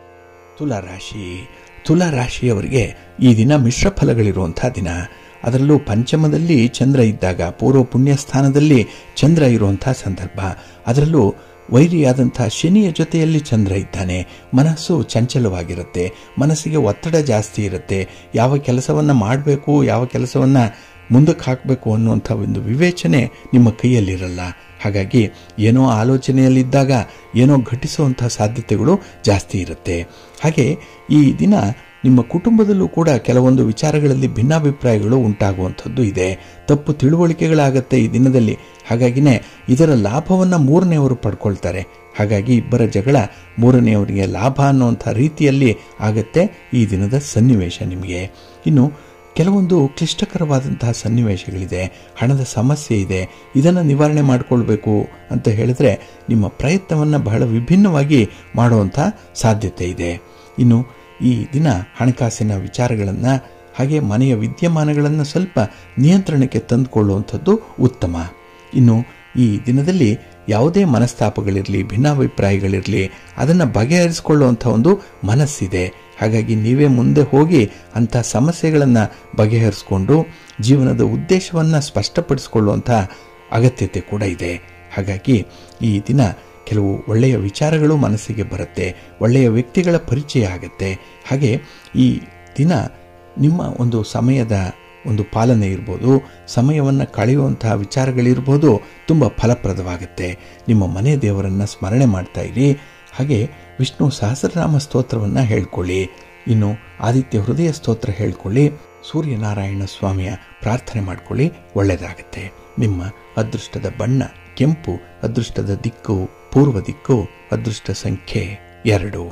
ತುಲಾರಾಶಿ ತುಲಾರಾಶಿಯವರಿಗೆ ಈ ದಿನ ಮಿಶ್ರ ಫಲಗಳಿರುವಂತಹ ದಿನ ಅದರಲ್ಲೂ ಪಂಚಮದಲ್ಲಿ ಚಂದ್ರ ಇದ್ದಾಗ ಪೂರ್ವ ಪುಣ್ಯ ಸ್ಥಾನದಲ್ಲಿ ಚಂದ್ರ ಇರುವಂತಹ ಸಂದರ್ಭ ಅದರಲ್ಲೂ ವೈರಿಯಾದಂಥ ಶನಿಯ ಜೊತೆಯಲ್ಲಿ ಚಂದ್ರ ಇದ್ದಾನೆ ಮನಸ್ಸು ಚಂಚಲವಾಗಿರುತ್ತೆ ಮನಸ್ಸಿಗೆ ಒತ್ತಡ ಜಾಸ್ತಿ ಇರುತ್ತೆ ಯಾವ ಕೆಲಸವನ್ನು ಮಾಡಬೇಕು ಯಾವ ಕೆಲಸವನ್ನು ಮುಂದಕ್ಕೆ ಹಾಕಬೇಕು ಅನ್ನುವಂಥ ಒಂದು ವಿವೇಚನೆ ನಿಮ್ಮ ಕೈಯಲ್ಲಿರಲ್ಲ ಹಾಗಾಗಿ ಏನೋ ಆಲೋಚನೆಯಲ್ಲಿದ್ದಾಗ ಏನೋ ಘಟಿಸುವಂಥ ಸಾಧ್ಯತೆಗಳು ಜಾಸ್ತಿ ಇರುತ್ತೆ ಹಾಗೆ ಈ ದಿನ ನಿಮ್ಮ ಕುಟುಂಬದಲ್ಲೂ ಕೂಡ ಕೆಲವೊಂದು ವಿಚಾರಗಳಲ್ಲಿ ಭಿನ್ನಾಭಿಪ್ರಾಯಗಳು ಉಂಟಾಗುವಂಥದ್ದು ಇದೆ ತಪ್ಪು ತಿಳುವಳಿಕೆಗಳಾಗತ್ತೆ ಈ ದಿನದಲ್ಲಿ ಹಾಗಾಗಿನೇ ಇದರ ಲಾಭವನ್ನು ಮೂರನೆಯವರು ಪಡ್ಕೊಳ್ತಾರೆ ಹಾಗಾಗಿ ಇಬ್ಬರ ಜಗಳ ಮೂರನೆಯವರಿಗೆ ಲಾಭ ಅನ್ನುವಂಥ ರೀತಿಯಲ್ಲಿ ಆಗತ್ತೆ ಈ ದಿನದ ಸನ್ನಿವೇಶ ನಿಮಗೆ ಇನ್ನು ಕೆಲವೊಂದು ಕ್ಲಿಷ್ಟಕರವಾದಂತಹ ಸನ್ನಿವೇಶಗಳಿದೆ ಹಣದ ಸಮಸ್ಯೆ ಇದೆ ಇದನ್ನು ನಿವಾರಣೆ ಮಾಡಿಕೊಳ್ಬೇಕು ಅಂತ ಹೇಳಿದ್ರೆ ನಿಮ್ಮ ಪ್ರಯತ್ನವನ್ನು ಬಹಳ ವಿಭಿನ್ನವಾಗಿ ಮಾಡುವಂಥ ಸಾಧ್ಯತೆ ಇದೆ ಇನ್ನು ಈ ದಿನ ಹಣಕಾಸಿನ ವಿಚಾರಗಳನ್ನು ಹಾಗೆ ಮನೆಯ ವಿದ್ಯಮಾನಗಳನ್ನು ಸ್ವಲ್ಪ ನಿಯಂತ್ರಣಕ್ಕೆ ತಂದುಕೊಳ್ಳುವಂಥದ್ದು ಉತ್ತಮ ಇನ್ನು ಈ ದಿನದಲ್ಲಿ ಯಾವುದೇ ಮನಸ್ತಾಪಗಳಿರಲಿ ಭಿನ್ನಾಭಿಪ್ರಾಯಗಳಿರಲಿ ಅದನ್ನು ಬಗೆಹರಿಸಿಕೊಳ್ಳುವಂಥ ಒಂದು ಮನಸ್ಸಿದೆ ಹಾಗಾಗಿ ನೀವೇ ಮುಂದೆ ಹೋಗಿ ಅಂಥ ಸಮಸ್ಯೆಗಳನ್ನು ಬಗೆಹರಿಸ್ಕೊಂಡು ಜೀವನದ ಉದ್ದೇಶವನ್ನು ಸ್ಪಷ್ಟಪಡಿಸಿಕೊಳ್ಳುವಂಥ ಅಗತ್ಯತೆ ಕೂಡ ಇದೆ ಹಾಗಾಗಿ ಈ ದಿನ ಕೆಲವು ಒಳ್ಳೆಯ ವಿಚಾರಗಳು ಮನಸ್ಸಿಗೆ ಬರುತ್ತೆ ಒಳ್ಳೆಯ ವ್ಯಕ್ತಿಗಳ ಪರಿಚಯ ಆಗುತ್ತೆ ಹಾಗೆ ಈ ದಿನ ನಿಮ್ಮ ಒಂದು ಸಮಯದ ಒಂದು ಪಾಲನೆ ಇರ್ಬೋದು ಸಮಯವನ್ನು ಕಳೆಯುವಂತಹ ವಿಚಾರಗಳಿರ್ಬೋದು ತುಂಬ ಫಲಪ್ರದವಾಗುತ್ತೆ ನಿಮ್ಮ ಮನೆ ದೇವರನ್ನು ಸ್ಮರಣೆ ಮಾಡ್ತಾ ಇರಿ ಹಾಗೆ ವಿಷ್ಣು ಸಹಸ್ರನಾಮ ಸ್ತೋತ್ರವನ್ನು ಹೇಳ್ಕೊಳ್ಳಿ ಇನ್ನು ಆದಿತ್ಯ ಹೃದಯ ಸ್ತೋತ್ರ ಹೇಳ್ಕೊಳ್ಳಿ ಸೂರ್ಯನಾರಾಯಣ ಸ್ವಾಮಿಯ ಪ್ರಾರ್ಥನೆ ಮಾಡ್ಕೊಳ್ಳಿ ಒಳ್ಳೆಯದಾಗುತ್ತೆ ನಿಮ್ಮ ಅದೃಷ್ಟದ ಬಣ್ಣ ಕೆಂಪು ಅದೃಷ್ಟದ ದಿಕ್ಕು ಪೂರ್ವ ದಿಕ್ಕು ಅದೃಷ್ಟ ಸಂಖ್ಯೆ ಎರಡು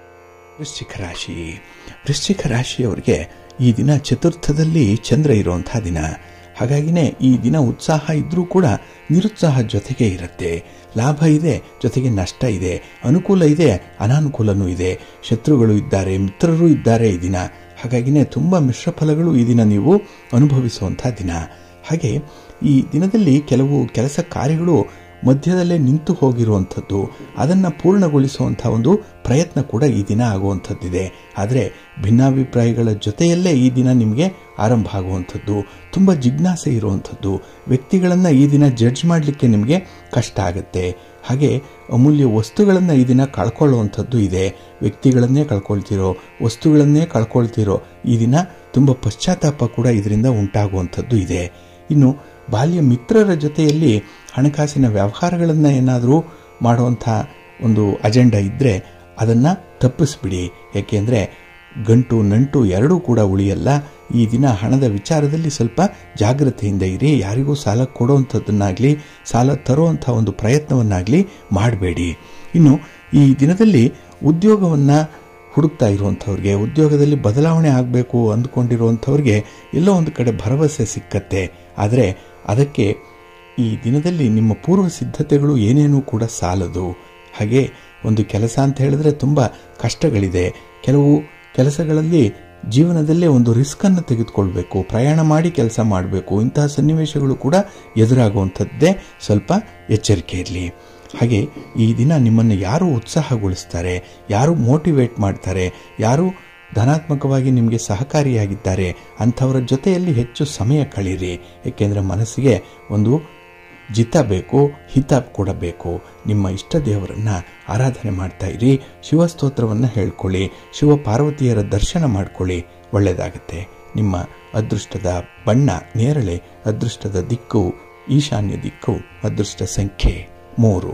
ವೃಶ್ಚಿಕ ರಾಶಿ ವೃಶ್ಚಿಕ ರಾಶಿಯವರಿಗೆ ಈ ದಿನ ಚತುರ್ಥದಲ್ಲಿ ಚಂದ್ರ ಇರುವಂತಹ ದಿನ ಹಾಗಾಗಿನೇ ಈ ದಿನ ಉತ್ಸಾಹ ಇದ್ರೂ ಕೂಡ ನಿರುತ್ಸಾಹ ಜೊತೆಗೆ ಇರುತ್ತೆ ಲಾಭ ಇದೆ ಜೊತೆಗೆ ನಷ್ಟ ಇದೆ ಅನುಕೂಲ ಇದೆ ಅನಾನುಕೂಲನೂ ಇದೆ ಶತ್ರುಗಳು ಇದ್ದಾರೆ ಮಿತ್ರರು ಇದ್ದಾರೆ ಈ ದಿನ ಹಾಗಾಗಿನೇ ತುಂಬ ಮಿಶ್ರ ಫಲಗಳು ಈ ದಿನ ನೀವು ಅನುಭವಿಸುವಂಥ ದಿನ ಹಾಗೆ ಈ ದಿನದಲ್ಲಿ ಕೆಲವು ಕೆಲಸ ಕಾರ್ಯಗಳು ಮಧ್ಯದಲ್ಲೇ ನಿಂತು ಹೋಗಿರುವಂಥದ್ದು ಅದನ್ನು ಪೂರ್ಣಗೊಳಿಸುವಂಥ ಒಂದು ಪ್ರಯತ್ನ ಕೂಡ ಈ ದಿನ ಆಗುವಂಥದ್ದಿದೆ ಆದರೆ ಭಿನ್ನಾಭಿಪ್ರಾಯಗಳ ಜೊತೆಯಲ್ಲೇ ಈ ದಿನ ನಿಮಗೆ ಆರಂಭ ಆಗುವಂಥದ್ದು ತುಂಬ ಜಿಜ್ಞಾಸೆ ಇರುವಂಥದ್ದು ವ್ಯಕ್ತಿಗಳನ್ನು ಈ ದಿನ ಜಡ್ಜ್ ಮಾಡಲಿಕ್ಕೆ ನಿಮಗೆ ಕಷ್ಟ ಆಗುತ್ತೆ ಹಾಗೆ ಅಮೂಲ್ಯ ವಸ್ತುಗಳನ್ನು ಈ ದಿನ ಕಳ್ಕೊಳ್ಳುವಂಥದ್ದು ಇದೆ ವ್ಯಕ್ತಿಗಳನ್ನೇ ಕಳ್ಕೊಳ್ತಿರೋ ವಸ್ತುಗಳನ್ನೇ ಕಳ್ಕೊಳ್ತಿರೋ ಈ ದಿನ ತುಂಬ ಪಶ್ಚಾತ್ತಾಪ ಕೂಡ ಇದರಿಂದ ಉಂಟಾಗುವಂಥದ್ದು ಇದೆ ಇನ್ನು ಬಾಲ್ಯ ಮಿತ್ರರ ಜೊತೆಯಲ್ಲಿ ಹಣಕಾಸಿನ ವ್ಯವಹಾರಗಳನ್ನು ಏನಾದರೂ ಮಾಡುವಂಥ ಒಂದು ಅಜೆಂಡಾ ಇದ್ದರೆ ಅದನ್ನು ತಪ್ಪಿಸ್ಬಿಡಿ ಏಕೆಂದರೆ ಗಂಟು ನಂಟು ಎರಡೂ ಕೂಡ ಉಳಿಯಲ್ಲ ಈ ದಿನ ಹಣದ ವಿಚಾರದಲ್ಲಿ ಸ್ವಲ್ಪ ಜಾಗ್ರತೆಯಿಂದ ಇರಿ ಯಾರಿಗೂ ಸಾಲ ಕೊಡುವಂಥದ್ದನ್ನಾಗಲಿ ಸಾಲ ತರುವಂಥ ಒಂದು ಪ್ರಯತ್ನವನ್ನಾಗಲಿ ಮಾಡಬೇಡಿ ಇನ್ನು ಈ ದಿನದಲ್ಲಿ ಉದ್ಯೋಗವನ್ನು ಹುಡುಕ್ತಾ ಇರುವಂಥವ್ರಿಗೆ ಉದ್ಯೋಗದಲ್ಲಿ ಬದಲಾವಣೆ ಆಗಬೇಕು ಅಂದ್ಕೊಂಡಿರುವಂಥವ್ರಿಗೆ ಎಲ್ಲೋ ಒಂದು ಕಡೆ ಭರವಸೆ ಸಿಕ್ಕತ್ತೆ ಆದರೆ ಅದಕ್ಕೆ ಈ ದಿನದಲ್ಲಿ ನಿಮ್ಮ ಪೂರ್ವ ಸಿದ್ಧತೆಗಳು ಏನೇನೂ ಕೂಡ ಸಾಲದು ಹಾಗೆ ಒಂದು ಕೆಲಸ ಅಂತ ಹೇಳಿದ್ರೆ ತುಂಬ ಕಷ್ಟಗಳಿದೆ ಕೆಲವು ಕೆಲಸಗಳಲ್ಲಿ ಜೀವನದಲ್ಲೇ ಒಂದು ರಿಸ್ಕನ್ನು ತೆಗೆದುಕೊಳ್ಬೇಕು ಪ್ರಯಾಣ ಮಾಡಿ ಕೆಲಸ ಮಾಡಬೇಕು ಇಂತಹ ಸನ್ನಿವೇಶಗಳು ಕೂಡ ಎದುರಾಗುವಂಥದ್ದೇ ಸ್ವಲ್ಪ ಎಚ್ಚರಿಕೆ ಇರಲಿ ಹಾಗೆ ಈ ದಿನ ನಿಮ್ಮನ್ನು ಯಾರು ಉತ್ಸಾಹಗೊಳಿಸ್ತಾರೆ ಯಾರು ಮೋಟಿವೇಟ್ ಮಾಡ್ತಾರೆ ಯಾರು ಧನಾತ್ಮಕವಾಗಿ ನಿಮಗೆ ಸಹಕಾರಿಯಾಗಿದ್ದಾರೆ ಅಂಥವರ ಜೊತೆಯಲ್ಲಿ ಹೆಚ್ಚು ಸಮಯ ಕಳೀರಿ ಏಕೆಂದರೆ ಮನಸ್ಸಿಗೆ ಒಂದು ಜಿತ ಬೇಕು ಹಿತ ಕೂಡ ಬೇಕು ನಿಮ್ಮ ಇಷ್ಟ ದೇವರನ್ನ ಆರಾಧನೆ ಮಾಡ್ತಾ ಇರಿ ಶಿವಸ್ತೋತ್ರವನ್ನು ಹೇಳ್ಕೊಳ್ಳಿ ಶಿವ ಪಾರ್ವತಿಯರ ದರ್ಶನ ಮಾಡ್ಕೊಳ್ಳಿ ಒಳ್ಳೆಯದಾಗತ್ತೆ ನಿಮ್ಮ ಅದೃಷ್ಟದ ಬಣ್ಣ ನೇರಳೆ ಅದೃಷ್ಟದ ದಿಕ್ಕು ಈಶಾನ್ಯ ದಿಕ್ಕು ಅದೃಷ್ಟ ಸಂಖ್ಯೆ ಮೂರು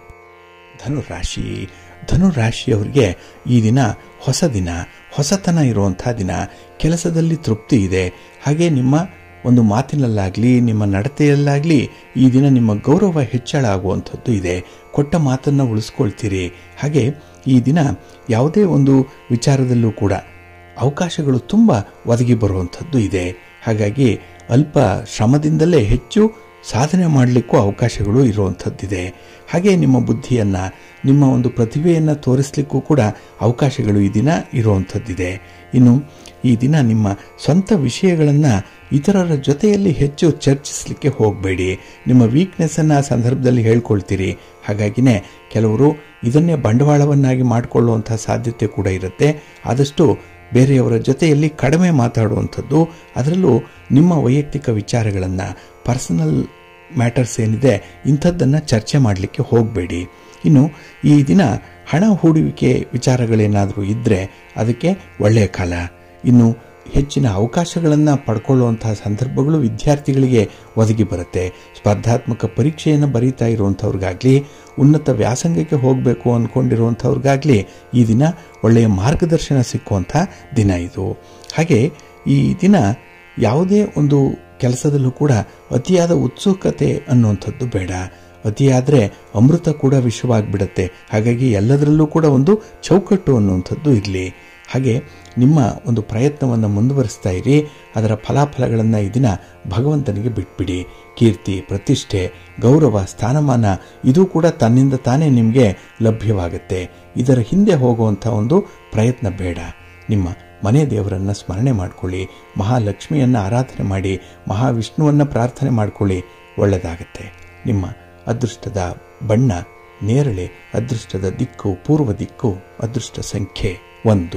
ಧನುರಾಶಿ ಧನುರಾಶಿಯವರಿಗೆ ಈ ದಿನ ಹೊಸ ದಿನ ಹೊಸತನ ಇರುವಂಥ ದಿನ ಕೆಲಸದಲ್ಲಿ ತೃಪ್ತಿ ಇದೆ ಹಾಗೆ ನಿಮ್ಮ ಒಂದು ಮಾತಿನಲ್ಲಾಗಲಿ ನಿಮ್ಮ ನಡತೆಯಲ್ಲಾಗಲಿ ಈ ದಿನ ನಿಮ್ಮ ಗೌರವ ಹೆಚ್ಚಳ ಆಗುವಂಥದ್ದು ಇದೆ ಕೊಟ್ಟ ಮಾತನ್ನು ಉಳಿಸ್ಕೊಳ್ತೀರಿ ಹಾಗೆ ಈ ದಿನ ಯಾವುದೇ ಒಂದು ವಿಚಾರದಲ್ಲೂ ಕೂಡ ಅವಕಾಶಗಳು ತುಂಬ ಒದಗಿ ಬರುವಂಥದ್ದು ಇದೆ ಹಾಗಾಗಿ ಅಲ್ಪ ಶ್ರಮದಿಂದಲೇ ಹೆಚ್ಚು ಸಾಧನೆ ಮಾಡಲಿಕ್ಕೂ ಅವಕಾಶಗಳು ಇರುವಂಥದ್ದಿದೆ ಹಾಗೆ ನಿಮ್ಮ ಬುದ್ಧಿಯನ್ನು ನಿಮ್ಮ ಒಂದು ಪ್ರತಿಭೆಯನ್ನು ತೋರಿಸಲಿಕ್ಕೂ ಕೂಡ ಅವಕಾಶಗಳು ಈ ದಿನ ಇರುವಂಥದ್ದಿದೆ ಇನ್ನು ಈ ದಿನ ನಿಮ್ಮ ಸ್ವಂತ ವಿಷಯಗಳನ್ನು ಇತರರ ಜೊತೆಯಲ್ಲಿ ಹೆಚ್ಚು ಚರ್ಚಿಸಲಿಕ್ಕೆ ಹೋಗಬೇಡಿ ನಿಮ್ಮ ವೀಕ್ನೆಸ್ಸನ್ನು ಆ ಸಂದರ್ಭದಲ್ಲಿ ಹೇಳ್ಕೊಳ್ತೀರಿ ಹಾಗಾಗಿನೇ ಕೆಲವರು ಇದನ್ನೇ ಬಂಡವಾಳವನ್ನಾಗಿ ಮಾಡಿಕೊಳ್ಳುವಂಥ ಸಾಧ್ಯತೆ ಕೂಡ ಇರುತ್ತೆ ಆದಷ್ಟು ಬೇರೆಯವರ ಜೊತೆಯಲ್ಲಿ ಕಡಿಮೆ ಮಾತಾಡುವಂಥದ್ದು ಅದರಲ್ಲೂ ನಿಮ್ಮ ವೈಯಕ್ತಿಕ ವಿಚಾರಗಳನ್ನು ಪರ್ಸನಲ್ ಮ್ಯಾಟರ್ಸ್ ಏನಿದೆ ಇಂಥದ್ದನ್ನು ಚರ್ಚೆ ಮಾಡಲಿಕ್ಕೆ ಹೋಗಬೇಡಿ ಇನ್ನು ಈ ದಿನ ಹಣ ಹೂಡುವಿಕೆ ವಿಚಾರಗಳೇನಾದರೂ ಇದ್ದರೆ ಅದಕ್ಕೆ ಒಳ್ಳೆಯ ಕಾಲ ಇನ್ನು ಹೆಚ್ಚಿನ ಅವಕಾಶಗಳನ್ನು ಪಡ್ಕೊಳ್ಳುವಂತಹ ಸಂದರ್ಭಗಳು ವಿದ್ಯಾರ್ಥಿಗಳಿಗೆ ಒದಗಿ ಬರುತ್ತೆ ಸ್ಪರ್ಧಾತ್ಮಕ ಪರೀಕ್ಷೆಯನ್ನು ಬರೀತಾ ಇರುವಂಥವ್ರಿಗಾಗಲಿ ಉನ್ನತ ವ್ಯಾಸಂಗಕ್ಕೆ ಹೋಗಬೇಕು ಅಂದ್ಕೊಂಡಿರುವಂಥವ್ರಿಗಾಗಲಿ ಈ ದಿನ ಒಳ್ಳೆಯ ಮಾರ್ಗದರ್ಶನ ಸಿಕ್ಕುವಂಥ ದಿನ ಇದು ಹಾಗೆ ಈ ದಿನ ಯಾವುದೇ ಒಂದು ಕೆಲಸದಲ್ಲೂ ಕೂಡ ಅತಿಯಾದ ಉತ್ಸುಕತೆ ಅನ್ನುವಂಥದ್ದು ಬೇಡ ಅತಿಯಾದರೆ ಅಮೃತ ಕೂಡ ವಿಷವಾಗಿಬಿಡುತ್ತೆ ಹಾಗಾಗಿ ಎಲ್ಲದರಲ್ಲೂ ಕೂಡ ಒಂದು ಚೌಕಟ್ಟು ಅನ್ನುವಂಥದ್ದು ಇರಲಿ ಹಾಗೆ ನಿಮ್ಮ ಒಂದು ಪ್ರಯತ್ನವನ್ನು ಮುಂದುವರಿಸ್ತಾ ಇರಿ ಅದರ ಫಲಾಫಲಗಳನ್ನು ಈ ದಿನ ಭಗವಂತನಿಗೆ ಬಿಟ್ಬಿಡಿ ಕೀರ್ತಿ ಪ್ರತಿಷ್ಠೆ ಗೌರವ ಸ್ಥಾನಮಾನ ಇದು ಕೂಡ ತನ್ನಿಂದ ತಾನೇ ನಿಮಗೆ ಲಭ್ಯವಾಗುತ್ತೆ ಇದರ ಹಿಂದೆ ಹೋಗುವಂಥ ಒಂದು ಪ್ರಯತ್ನ ಬೇಡ ನಿಮ್ಮ ಮನೆ ದೇವರನ್ನು ಸ್ಮರಣೆ ಮಾಡಿಕೊಳ್ಳಿ ಮಹಾಲಕ್ಷ್ಮಿಯನ್ನು ಆರಾಧನೆ ಮಾಡಿ ಮಹಾವಿಷ್ಣುವನ್ನು ಪ್ರಾರ್ಥನೆ ಮಾಡಿಕೊಳ್ಳಿ ಒಳ್ಳೆಯದಾಗತ್ತೆ ನಿಮ್ಮ ಅದೃಷ್ಟದ ಬಣ್ಣ ನೇರಳೆ ಅದೃಷ್ಟದ ದಿಕ್ಕು ಪೂರ್ವ ದಿಕ್ಕು ಅದೃಷ್ಟ ಸಂಖ್ಯೆ ಒಂದು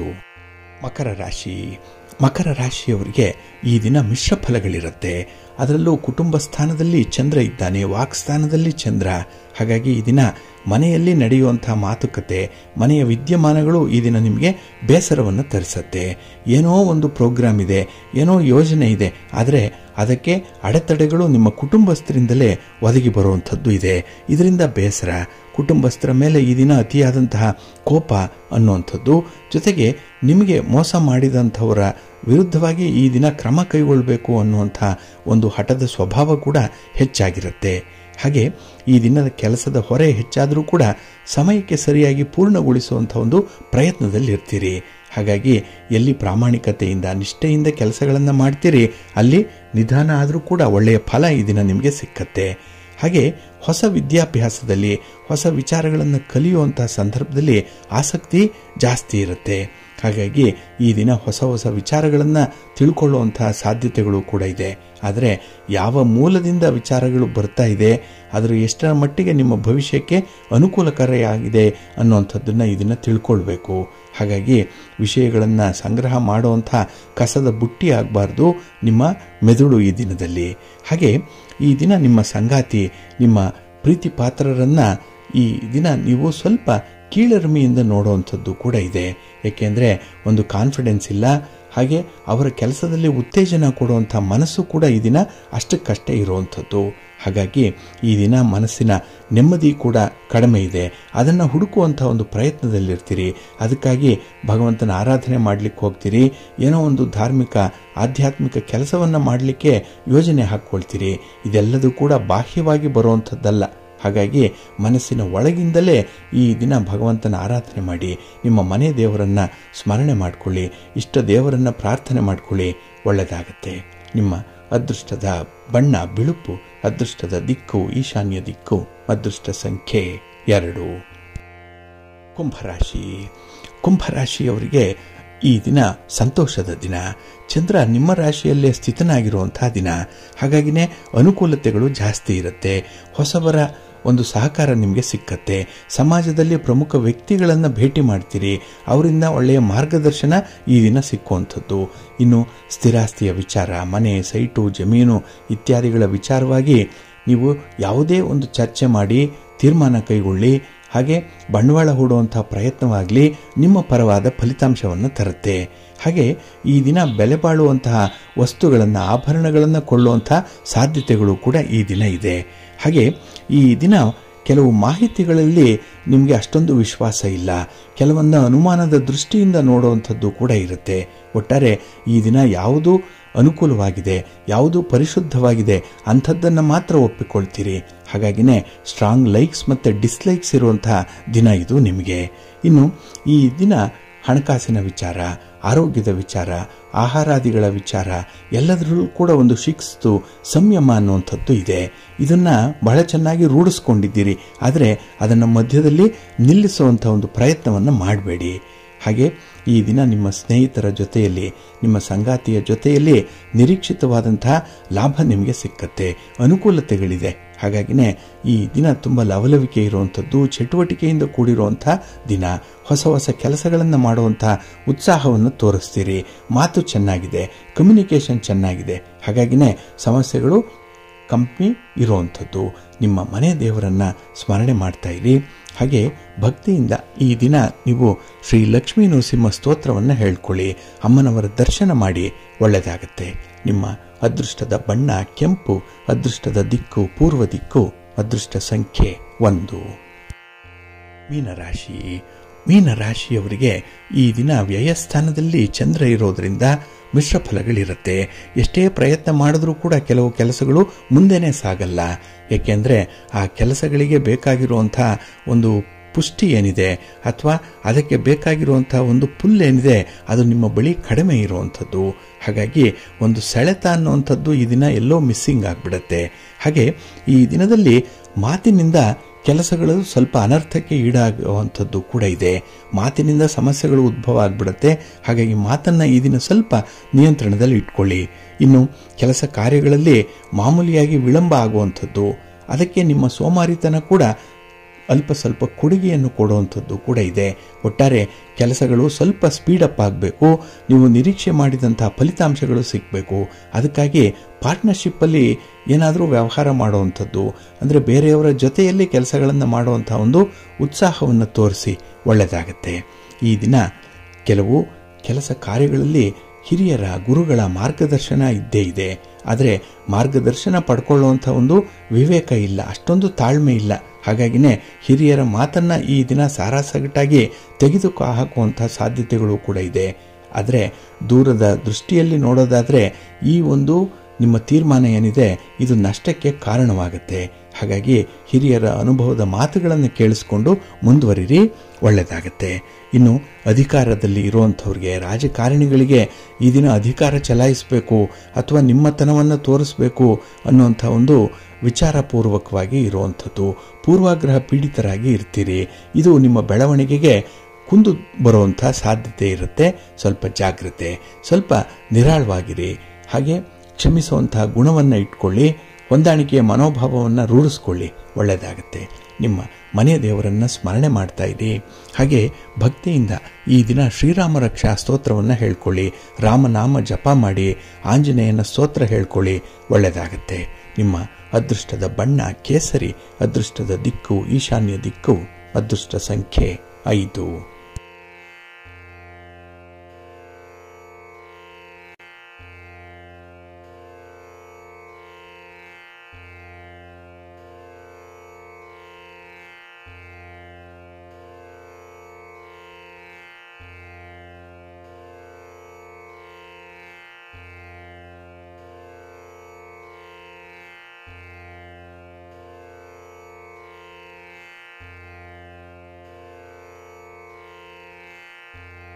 ಮಕರ ರಾಶಿ ಮಕರ ರಾಶಿಯವರಿಗೆ ಈ ದಿನ ಮಿಶ್ರ ಫಲಗಳಿರುತ್ತೆ ಅದರಲ್ಲೂ ಕುಟುಂಬ ಸ್ಥಾನದಲ್ಲಿ ಚಂದ್ರ ಇದ್ದಾನೆ ವಾಕ್ಸ್ಥಾನದಲ್ಲಿ ಚಂದ್ರ ಹಾಗಾಗಿ ಈ ದಿನ ಮನೆಯಲ್ಲಿ ನಡೆಯುವಂಥ ಮಾತುಕತೆ ಮನೆಯ ವಿದ್ಯಮಾನಗಳು ಈ ದಿನ ನಿಮಗೆ ಬೇಸರವನ್ನು ತರಿಸತ್ತೆ ಏನೋ ಒಂದು ಪ್ರೋಗ್ರಾಮ್ ಇದೆ ಏನೋ ಯೋಜನೆ ಇದೆ ಆದರೆ ಅದಕ್ಕೆ ಅಡೆತಡೆಗಳು ನಿಮ್ಮ ಕುಟುಂಬಸ್ಥರಿಂದಲೇ ಒದಗಿ ಬರುವಂಥದ್ದು ಇದೆ ಇದರಿಂದ ಬೇಸರ ಕುಟುಂಬಸ್ಥರ ಮೇಲೆ ಈ ದಿನ ಅತಿಯಾದಂತಹ ಕೋಪ ಅನ್ನುವಂಥದ್ದು ಜೊತೆಗೆ ನಿಮಗೆ ಮೋಸ ಮಾಡಿದಂಥವರ ವಿರುದ್ಧವಾಗಿ ಈ ದಿನ ಕ್ರಮ ಕೈಗೊಳ್ಳಬೇಕು ಅನ್ನುವಂಥ ಒಂದು ಹಠದ ಸ್ವಭಾವ ಕೂಡ ಹೆಚ್ಚಾಗಿರುತ್ತೆ ಹಾಗೆ ಈ ದಿನದ ಕೆಲಸದ ಹೊರೆ ಹೆಚ್ಚಾದರೂ ಕೂಡ ಸಮಯಕ್ಕೆ ಸರಿಯಾಗಿ ಪೂರ್ಣಗೊಳಿಸುವಂಥ ಒಂದು ಪ್ರಯತ್ನದಲ್ಲಿರ್ತೀರಿ ಹಾಗಾಗಿ ಎಲ್ಲಿ ಪ್ರಾಮಾಣಿಕತೆಯಿಂದ ನಿಷ್ಠೆಯಿಂದ ಕೆಲಸಗಳನ್ನು ಮಾಡ್ತೀರಿ ಅಲ್ಲಿ ನಿಧಾನ ಆದರೂ ಕೂಡ ಒಳ್ಳೆಯ ಫಲ ಈ ದಿನ ನಿಮಗೆ ಸಿಕ್ಕತ್ತೆ ಹಾಗೆ ಹೊಸ ವಿದ್ಯಾಭ್ಯಾಸದಲ್ಲಿ ಹೊಸ ವಿಚಾರಗಳನ್ನು ಕಲಿಯುವಂಥ ಸಂದರ್ಭದಲ್ಲಿ ಆಸಕ್ತಿ ಜಾಸ್ತಿ ಇರುತ್ತೆ ಹಾಗಾಗಿ ಈ ದಿನ ಹೊಸ ಹೊಸ ವಿಚಾರಗಳನ್ನು ತಿಳ್ಕೊಳ್ಳುವಂತಹ ಸಾಧ್ಯತೆಗಳು ಕೂಡ ಇದೆ ಆದರೆ ಯಾವ ಮೂಲದಿಂದ ವಿಚಾರಗಳು ಬರ್ತಾ ಇದೆ ಅದರ ಎಷ್ಟರ ಮಟ್ಟಿಗೆ ನಿಮ್ಮ ಭವಿಷ್ಯಕ್ಕೆ ಅನುಕೂಲಕರವಾಗಿದೆ ಅನ್ನುವಂಥದ್ದನ್ನು ಈ ದಿನ ತಿಳ್ಕೊಳ್ಬೇಕು ಹಾಗಾಗಿ ವಿಷಯಗಳನ್ನು ಸಂಗ್ರಹ ಮಾಡುವಂಥ ಕಸದ ಬುಟ್ಟಿ ಆಗಬಾರ್ದು ನಿಮ್ಮ ಮೆದುಳು ಈ ದಿನದಲ್ಲಿ ಹಾಗೆ ಈ ದಿನ ನಿಮ್ಮ ಸಂಗಾತಿ ನಿಮ್ಮ ಪ್ರೀತಿ ಪಾತ್ರರನ್ನು ಈ ದಿನ ನೀವು ಸ್ವಲ್ಪ ಕೀಳರಿಮೆಯಿಂದ ನೋಡುವಂಥದ್ದು ಕೂಡ ಇದೆ ಏಕೆಂದರೆ ಒಂದು ಕಾನ್ಫಿಡೆನ್ಸ್ ಇಲ್ಲ ಹಾಗೆ ಅವರ ಕೆಲಸದಲ್ಲಿ ಉತ್ತೇಜನ ಕೊಡುವಂಥ ಮನಸ್ಸು ಕೂಡ ಈ ದಿನ ಅಷ್ಟಕ್ಕಷ್ಟೇ ಇರುವಂಥದ್ದು ಹಾಗಾಗಿ ಈ ದಿನ ಮನಸ್ಸಿನ ನೆಮ್ಮದಿ ಕೂಡ ಕಡಿಮೆ ಇದೆ ಅದನ್ನು ಹುಡುಕುವಂಥ ಒಂದು ಪ್ರಯತ್ನದಲ್ಲಿರ್ತೀರಿ ಅದಕ್ಕಾಗಿ ಭಗವಂತನ ಆರಾಧನೆ ಮಾಡಲಿಕ್ಕೆ ಹೋಗ್ತೀರಿ ಏನೋ ಒಂದು ಧಾರ್ಮಿಕ ಆಧ್ಯಾತ್ಮಿಕ ಕೆಲಸವನ್ನು ಮಾಡಲಿಕ್ಕೆ ಯೋಜನೆ ಹಾಕ್ಕೊಳ್ತೀರಿ ಇದೆಲ್ಲದೂ ಕೂಡ ಬಾಹ್ಯವಾಗಿ ಬರುವಂಥದ್ದಲ್ಲ ಹಾಗಾಗಿ ಮನಸ್ಸಿನ ಒಳಗಿಂದಲೇ ಈ ದಿನ ಭಗವಂತನ ಆರಾಧನೆ ಮಾಡಿ ನಿಮ್ಮ ಮನೆ ದೇವರನ್ನು ಸ್ಮರಣೆ ಮಾಡಿಕೊಳ್ಳಿ ಇಷ್ಟ ದೇವರನ್ನು ಪ್ರಾರ್ಥನೆ ಮಾಡಿಕೊಳ್ಳಿ ಒಳ್ಳೆಯದಾಗತ್ತೆ ನಿಮ್ಮ ಅದೃಷ್ಟದ ಬಣ್ಣ ಬಿಳುಪು ಅದೃಷ್ಟದ ದಿಕ್ಕು ಈಶಾನ್ಯ ದಿಕ್ಕು ಅದೃಷ್ಟ ಸಂಖ್ಯೆ ಎರಡು ಕುಂಭರಾಶಿ ಕುಂಭರಾಶಿಯವರಿಗೆ ಈ ದಿನ ಸಂತೋಷದ ದಿನ ಚಂದ್ರ ನಿಮ್ಮ ರಾಶಿಯಲ್ಲೇ ಸ್ಥಿತನಾಗಿರುವಂತಹ ದಿನ ಹಾಗಾಗಿನೇ ಅನುಕೂಲತೆಗಳು ಜಾಸ್ತಿ ಇರುತ್ತೆ ಹೊಸಬರ ಒಂದು ಸಹಕಾರ ನಿಮಗೆ ಸಿಕ್ಕತ್ತೆ ಸಮಾಜದಲ್ಲಿ ಪ್ರಮುಖ ವ್ಯಕ್ತಿಗಳನ್ನು ಭೇಟಿ ಮಾಡ್ತೀರಿ ಅವರಿಂದ ಒಳ್ಳೆಯ ಮಾರ್ಗದರ್ಶನ ಈ ದಿನ ಸಿಕ್ಕುವಂಥದ್ದು ಇನ್ನು ಸ್ಥಿರಾಸ್ತಿಯ ವಿಚಾರ ಮನೆ ಸೈಟು ಜಮೀನು ಇತ್ಯಾದಿಗಳ ವಿಚಾರವಾಗಿ ನೀವು ಯಾವುದೇ ಒಂದು ಚರ್ಚೆ ಮಾಡಿ ತೀರ್ಮಾನ ಕೈಗೊಳ್ಳಿ ಹಾಗೆ ಬಂಡವಾಳ ಹೂಡುವಂಥ ಪ್ರಯತ್ನವಾಗಲಿ ನಿಮ್ಮ ಪರವಾದ ಫಲಿತಾಂಶವನ್ನು ತರುತ್ತೆ ಹಾಗೆ ಈ ದಿನ ಬೆಲೆ ಬಾಳುವಂತಹ ವಸ್ತುಗಳನ್ನು ಆಭರಣಗಳನ್ನು ಕೊಳ್ಳುವಂಥ ಸಾಧ್ಯತೆಗಳು ಕೂಡ ಈ ದಿನ ಇದೆ ಹಾಗೆ ಈ ದಿನ ಕೆಲವು ಮಾಹಿತಿಗಳಲ್ಲಿ ನಿಮಗೆ ಅಷ್ಟೊಂದು ವಿಶ್ವಾಸ ಇಲ್ಲ ಕೆಲವೊಂದು ಅನುಮಾನದ ದೃಷ್ಟಿಯಿಂದ ನೋಡುವಂಥದ್ದು ಕೂಡ ಇರುತ್ತೆ ಒಟ್ಟಾರೆ ಈ ದಿನ ಯಾವುದು ಅನುಕೂಲವಾಗಿದೆ ಯಾವುದು ಪರಿಶುದ್ಧವಾಗಿದೆ ಅಂಥದ್ದನ್ನು ಮಾತ್ರ ಒಪ್ಪಿಕೊಳ್ತೀರಿ ಹಾಗಾಗಿನೇ ಸ್ಟ್ರಾಂಗ್ ಲೈಕ್ಸ್ ಮತ್ತು ಡಿಸ್ಲೈಕ್ಸ್ ಇರುವಂತಹ ದಿನ ಇದು ನಿಮಗೆ ಇನ್ನು ಈ ದಿನ ಹಣಕಾಸಿನ ವಿಚಾರ ಆರೋಗ್ಯದ ವಿಚಾರ ಆಹಾರಾದಿಗಳ ವಿಚಾರ ಎಲ್ಲದರಲ್ಲೂ ಕೂಡ ಒಂದು ಶಿಕ್ಸ್ತು ಸಂಯಮ ಅನ್ನುವಂಥದ್ದು ಇದೆ ಇದನ್ನು ಬಹಳ ಚೆನ್ನಾಗಿ ರೂಢಿಸ್ಕೊಂಡಿದ್ದೀರಿ ಆದರೆ ಅದನ್ನು ಮಧ್ಯದಲ್ಲಿ ನಿಲ್ಲಿಸುವಂಥ ಒಂದು ಪ್ರಯತ್ನವನ್ನು ಮಾಡಬೇಡಿ ಹಾಗೆ ಈ ದಿನ ನಿಮ್ಮ ಸ್ನೇಹಿತರ ಜೊತೆಯಲ್ಲಿ ನಿಮ್ಮ ಸಂಗಾತಿಯ ಜೊತೆಯಲ್ಲಿ ನಿರೀಕ್ಷಿತವಾದಂತಹ ಲಾಭ ನಿಮಗೆ ಸಿಕ್ಕತ್ತೆ ಅನುಕೂಲತೆಗಳಿದೆ ಹಾಗಾಗಿನೇ ಈ ದಿನ ತುಂಬ ಲವಲವಿಕೆ ಇರುವಂಥದ್ದು ಚಟುವಟಿಕೆಯಿಂದ ಕೂಡಿರುವಂಥ ದಿನ ಹೊಸ ಹೊಸ ಕೆಲಸಗಳನ್ನು ಮಾಡುವಂಥ ಉತ್ಸಾಹವನ್ನು ತೋರಿಸ್ತೀರಿ ಮಾತು ಚೆನ್ನಾಗಿದೆ ಕಮ್ಯುನಿಕೇಷನ್ ಚೆನ್ನಾಗಿದೆ ಹಾಗಾಗಿನೇ ಸಮಸ್ಯೆಗಳು ಕಮ್ಮಿ ಇರುವಂಥದ್ದು ನಿಮ್ಮ ಮನೆ ದೇವರನ್ನು ಸ್ಮರಣೆ ಮಾಡ್ತಾ ಇರಿ ಹಾಗೆ ಭಕ್ತಿಯಿಂದ ಈ ದಿನ ನೀವು ಶ್ರೀ ಲಕ್ಷ್ಮೀ ನರಸಿಂಹ ಸ್ತೋತ್ರವನ್ನು ಹೇಳ್ಕೊಳ್ಳಿ ಅಮ್ಮನವರ ದರ್ಶನ ಮಾಡಿ ಒಳ್ಳೆಯದಾಗತ್ತೆ ನಿಮ್ಮ ಅದೃಷ್ಟದ ಬಣ್ಣ ಕೆಂಪು ಅದೃಷ್ಟದ ದಿಕ್ಕು ಪೂರ್ವ ದಿಕ್ಕು ಅದೃಷ್ಟ ಸಂಖ್ಯೆ ಒಂದು ಮೀನರಾಶಿ ಮೀನರಾಶಿಯವರಿಗೆ ಈ ದಿನ ವ್ಯಯಸ್ಥಾನದಲ್ಲಿ ಚಂದ್ರ ಇರೋದರಿಂದ ಮಿಶ್ರ ಫಲಗಳಿರುತ್ತೆ ಎಷ್ಟೇ ಪ್ರಯತ್ನ ಮಾಡಿದ್ರೂ ಕೂಡ ಕೆಲವು ಕೆಲಸಗಳು ಮುಂದೆನೇ ಸಾಗಲ್ಲ ಏಕೆಂದರೆ ಆ ಕೆಲಸಗಳಿಗೆ ಬೇಕಾಗಿರುವಂಥ ಒಂದು ಪುಷ್ಟಿ ಏನಿದೆ ಅಥವಾ ಅದಕ್ಕೆ ಬೇಕಾಗಿರುವಂಥ ಒಂದು ಪುಲ್ ಏನಿದೆ ಅದು ನಿಮ್ಮ ಬಳಿ ಕಡಿಮೆ ಇರುವಂಥದ್ದು ಹಾಗಾಗಿ ಒಂದು ಸೆಳೆತ ಅನ್ನುವಂಥದ್ದು ಈ ದಿನ ಎಲ್ಲೋ ಮಿಸ್ಸಿಂಗ್ ಆಗಿಬಿಡುತ್ತೆ ಹಾಗೆ ಈ ದಿನದಲ್ಲಿ ಮಾತಿನಿಂದ ಕೆಲಸಗಳು ಸ್ವಲ್ಪ ಅನರ್ಥಕ್ಕೆ ಈಡಾಗುವಂಥದ್ದು ಕೂಡ ಇದೆ ಮಾತಿನಿಂದ ಸಮಸ್ಯೆಗಳು ಉದ್ಭವ ಆಗಿಬಿಡುತ್ತೆ ಹಾಗಾಗಿ ಮಾತನ್ನು ಈ ದಿನ ಸ್ವಲ್ಪ ನಿಯಂತ್ರಣದಲ್ಲಿ ಇಟ್ಕೊಳ್ಳಿ ಇನ್ನು ಕೆಲಸ ಕಾರ್ಯಗಳಲ್ಲಿ ಮಾಮೂಲಿಯಾಗಿ ವಿಳಂಬ ಆಗುವಂಥದ್ದು ಅದಕ್ಕೆ ನಿಮ್ಮ ಸೋಮಾರಿತನ ಕೂಡ ಅಲ್ಪ ಸ್ವಲ್ಪ ಕೊಡುಗೆಯನ್ನು ಕೊಡುವಂಥದ್ದು ಕೂಡ ಇದೆ ಒಟ್ಟಾರೆ ಕೆಲಸಗಳು ಸ್ವಲ್ಪ ಸ್ಪೀಡಪ್ ಆಗಬೇಕು ನೀವು ನಿರೀಕ್ಷೆ ಮಾಡಿದಂತಹ ಫಲಿತಾಂಶಗಳು ಸಿಗಬೇಕು ಅದಕ್ಕಾಗಿ ಪಾರ್ಟ್ನರ್ಶಿಪ್ಪಲ್ಲಿ ಏನಾದರೂ ವ್ಯವಹಾರ ಮಾಡುವಂಥದ್ದು ಅಂದರೆ ಬೇರೆಯವರ ಜೊತೆಯಲ್ಲಿ ಕೆಲಸಗಳನ್ನು ಮಾಡುವಂಥ ಒಂದು ಉತ್ಸಾಹವನ್ನು ತೋರಿಸಿ ಒಳ್ಳೆಯದಾಗತ್ತೆ ಈ ದಿನ ಕೆಲವು ಕೆಲಸ ಕಾರ್ಯಗಳಲ್ಲಿ ಹಿರಿಯರ ಗುರುಗಳ ಮಾರ್ಗದರ್ಶನ ಇದ್ದೇ ಇದೆ ಆದರೆ ಮಾರ್ಗದರ್ಶನ ಪಡ್ಕೊಳ್ಳುವಂಥ ಒಂದು ವಿವೇಕ ಇಲ್ಲ ಅಷ್ಟೊಂದು ತಾಳ್ಮೆ ಇಲ್ಲ ಹಾಗಾಗಿನೇ ಹಿರಿಯರ ಮಾತನ್ನು ಈ ದಿನ ಸಾರಾಸಗಟಾಗಿ ತೆಗೆದು ಹಾಕುವಂಥ ಸಾಧ್ಯತೆಗಳು ಕೂಡ ಇದೆ ಆದರೆ ದೂರದ ದೃಷ್ಟಿಯಲ್ಲಿ ನೋಡೋದಾದರೆ ಈ ಒಂದು ನಿಮ್ಮ ತೀರ್ಮಾನ ಏನಿದೆ ಇದು ನಷ್ಟಕ್ಕೆ ಕಾರಣವಾಗುತ್ತೆ ಹಾಗಾಗಿ ಹಿರಿಯರ ಅನುಭವದ ಮಾತುಗಳನ್ನು ಕೇಳಿಸ್ಕೊಂಡು ಮುಂದುವರಿರಿ ಒಳ್ಳೆಯದಾಗತ್ತೆ ಇನ್ನು ಅಧಿಕಾರದಲ್ಲಿ ಇರುವಂಥವ್ರಿಗೆ ರಾಜಕಾರಣಿಗಳಿಗೆ ಈ ದಿನ ಅಧಿಕಾರ ಚಲಾಯಿಸಬೇಕು ಅಥವಾ ನಿಮ್ಮತನವನ್ನು ತೋರಿಸಬೇಕು ಅನ್ನುವಂಥ ಒಂದು ವಿಚಾರಪೂರ್ವಕವಾಗಿ ಇರುವಂಥದ್ದು ಪೂರ್ವಾಗ್ರಹ ಪೀಡಿತರಾಗಿ ಇರ್ತೀರಿ ಇದು ನಿಮ್ಮ ಬೆಳವಣಿಗೆಗೆ ಕುಂದು ಬರುವಂಥ ಸಾಧ್ಯತೆ ಇರುತ್ತೆ ಸ್ವಲ್ಪ ಜಾಗ್ರತೆ ಸ್ವಲ್ಪ ನಿರಾಳವಾಗಿರಿ ಹಾಗೆ ಕ್ಷಮಿಸುವಂತಹ ಗುಣವನ್ನು ಇಟ್ಕೊಳ್ಳಿ ಹೊಂದಾಣಿಕೆಯ ಮನೋಭಾವವನ್ನು ರೂಢಿಸ್ಕೊಳ್ಳಿ ಒಳ್ಳೆಯದಾಗುತ್ತೆ ನಿಮ್ಮ ಮನೆ ದೇವರನ್ನು ಸ್ಮರಣೆ ಮಾಡ್ತಾ ಇರಿ ಹಾಗೆ ಭಕ್ತಿಯಿಂದ ಈ ದಿನ ಶ್ರೀರಾಮ ರಕ್ಷಾ ಸ್ತೋತ್ರವನ್ನು ಹೇಳ್ಕೊಳ್ಳಿ ರಾಮನಾಮ ಜಪ ಮಾಡಿ ಆಂಜನೇಯನ ಸ್ತೋತ್ರ ಹೇಳ್ಕೊಳ್ಳಿ ಒಳ್ಳೆಯದಾಗತ್ತೆ ನಿಮ್ಮ ಅದೃಷ್ಟದ ಬಣ್ಣ ಕೇಸರಿ ಅದೃಷ್ಟದ ದಿಕ್ಕು ಈಶಾನ್ಯ ದಿಕ್ಕು ಅದೃಷ್ಟ ಸಂಖ್ಯೆ ಐದು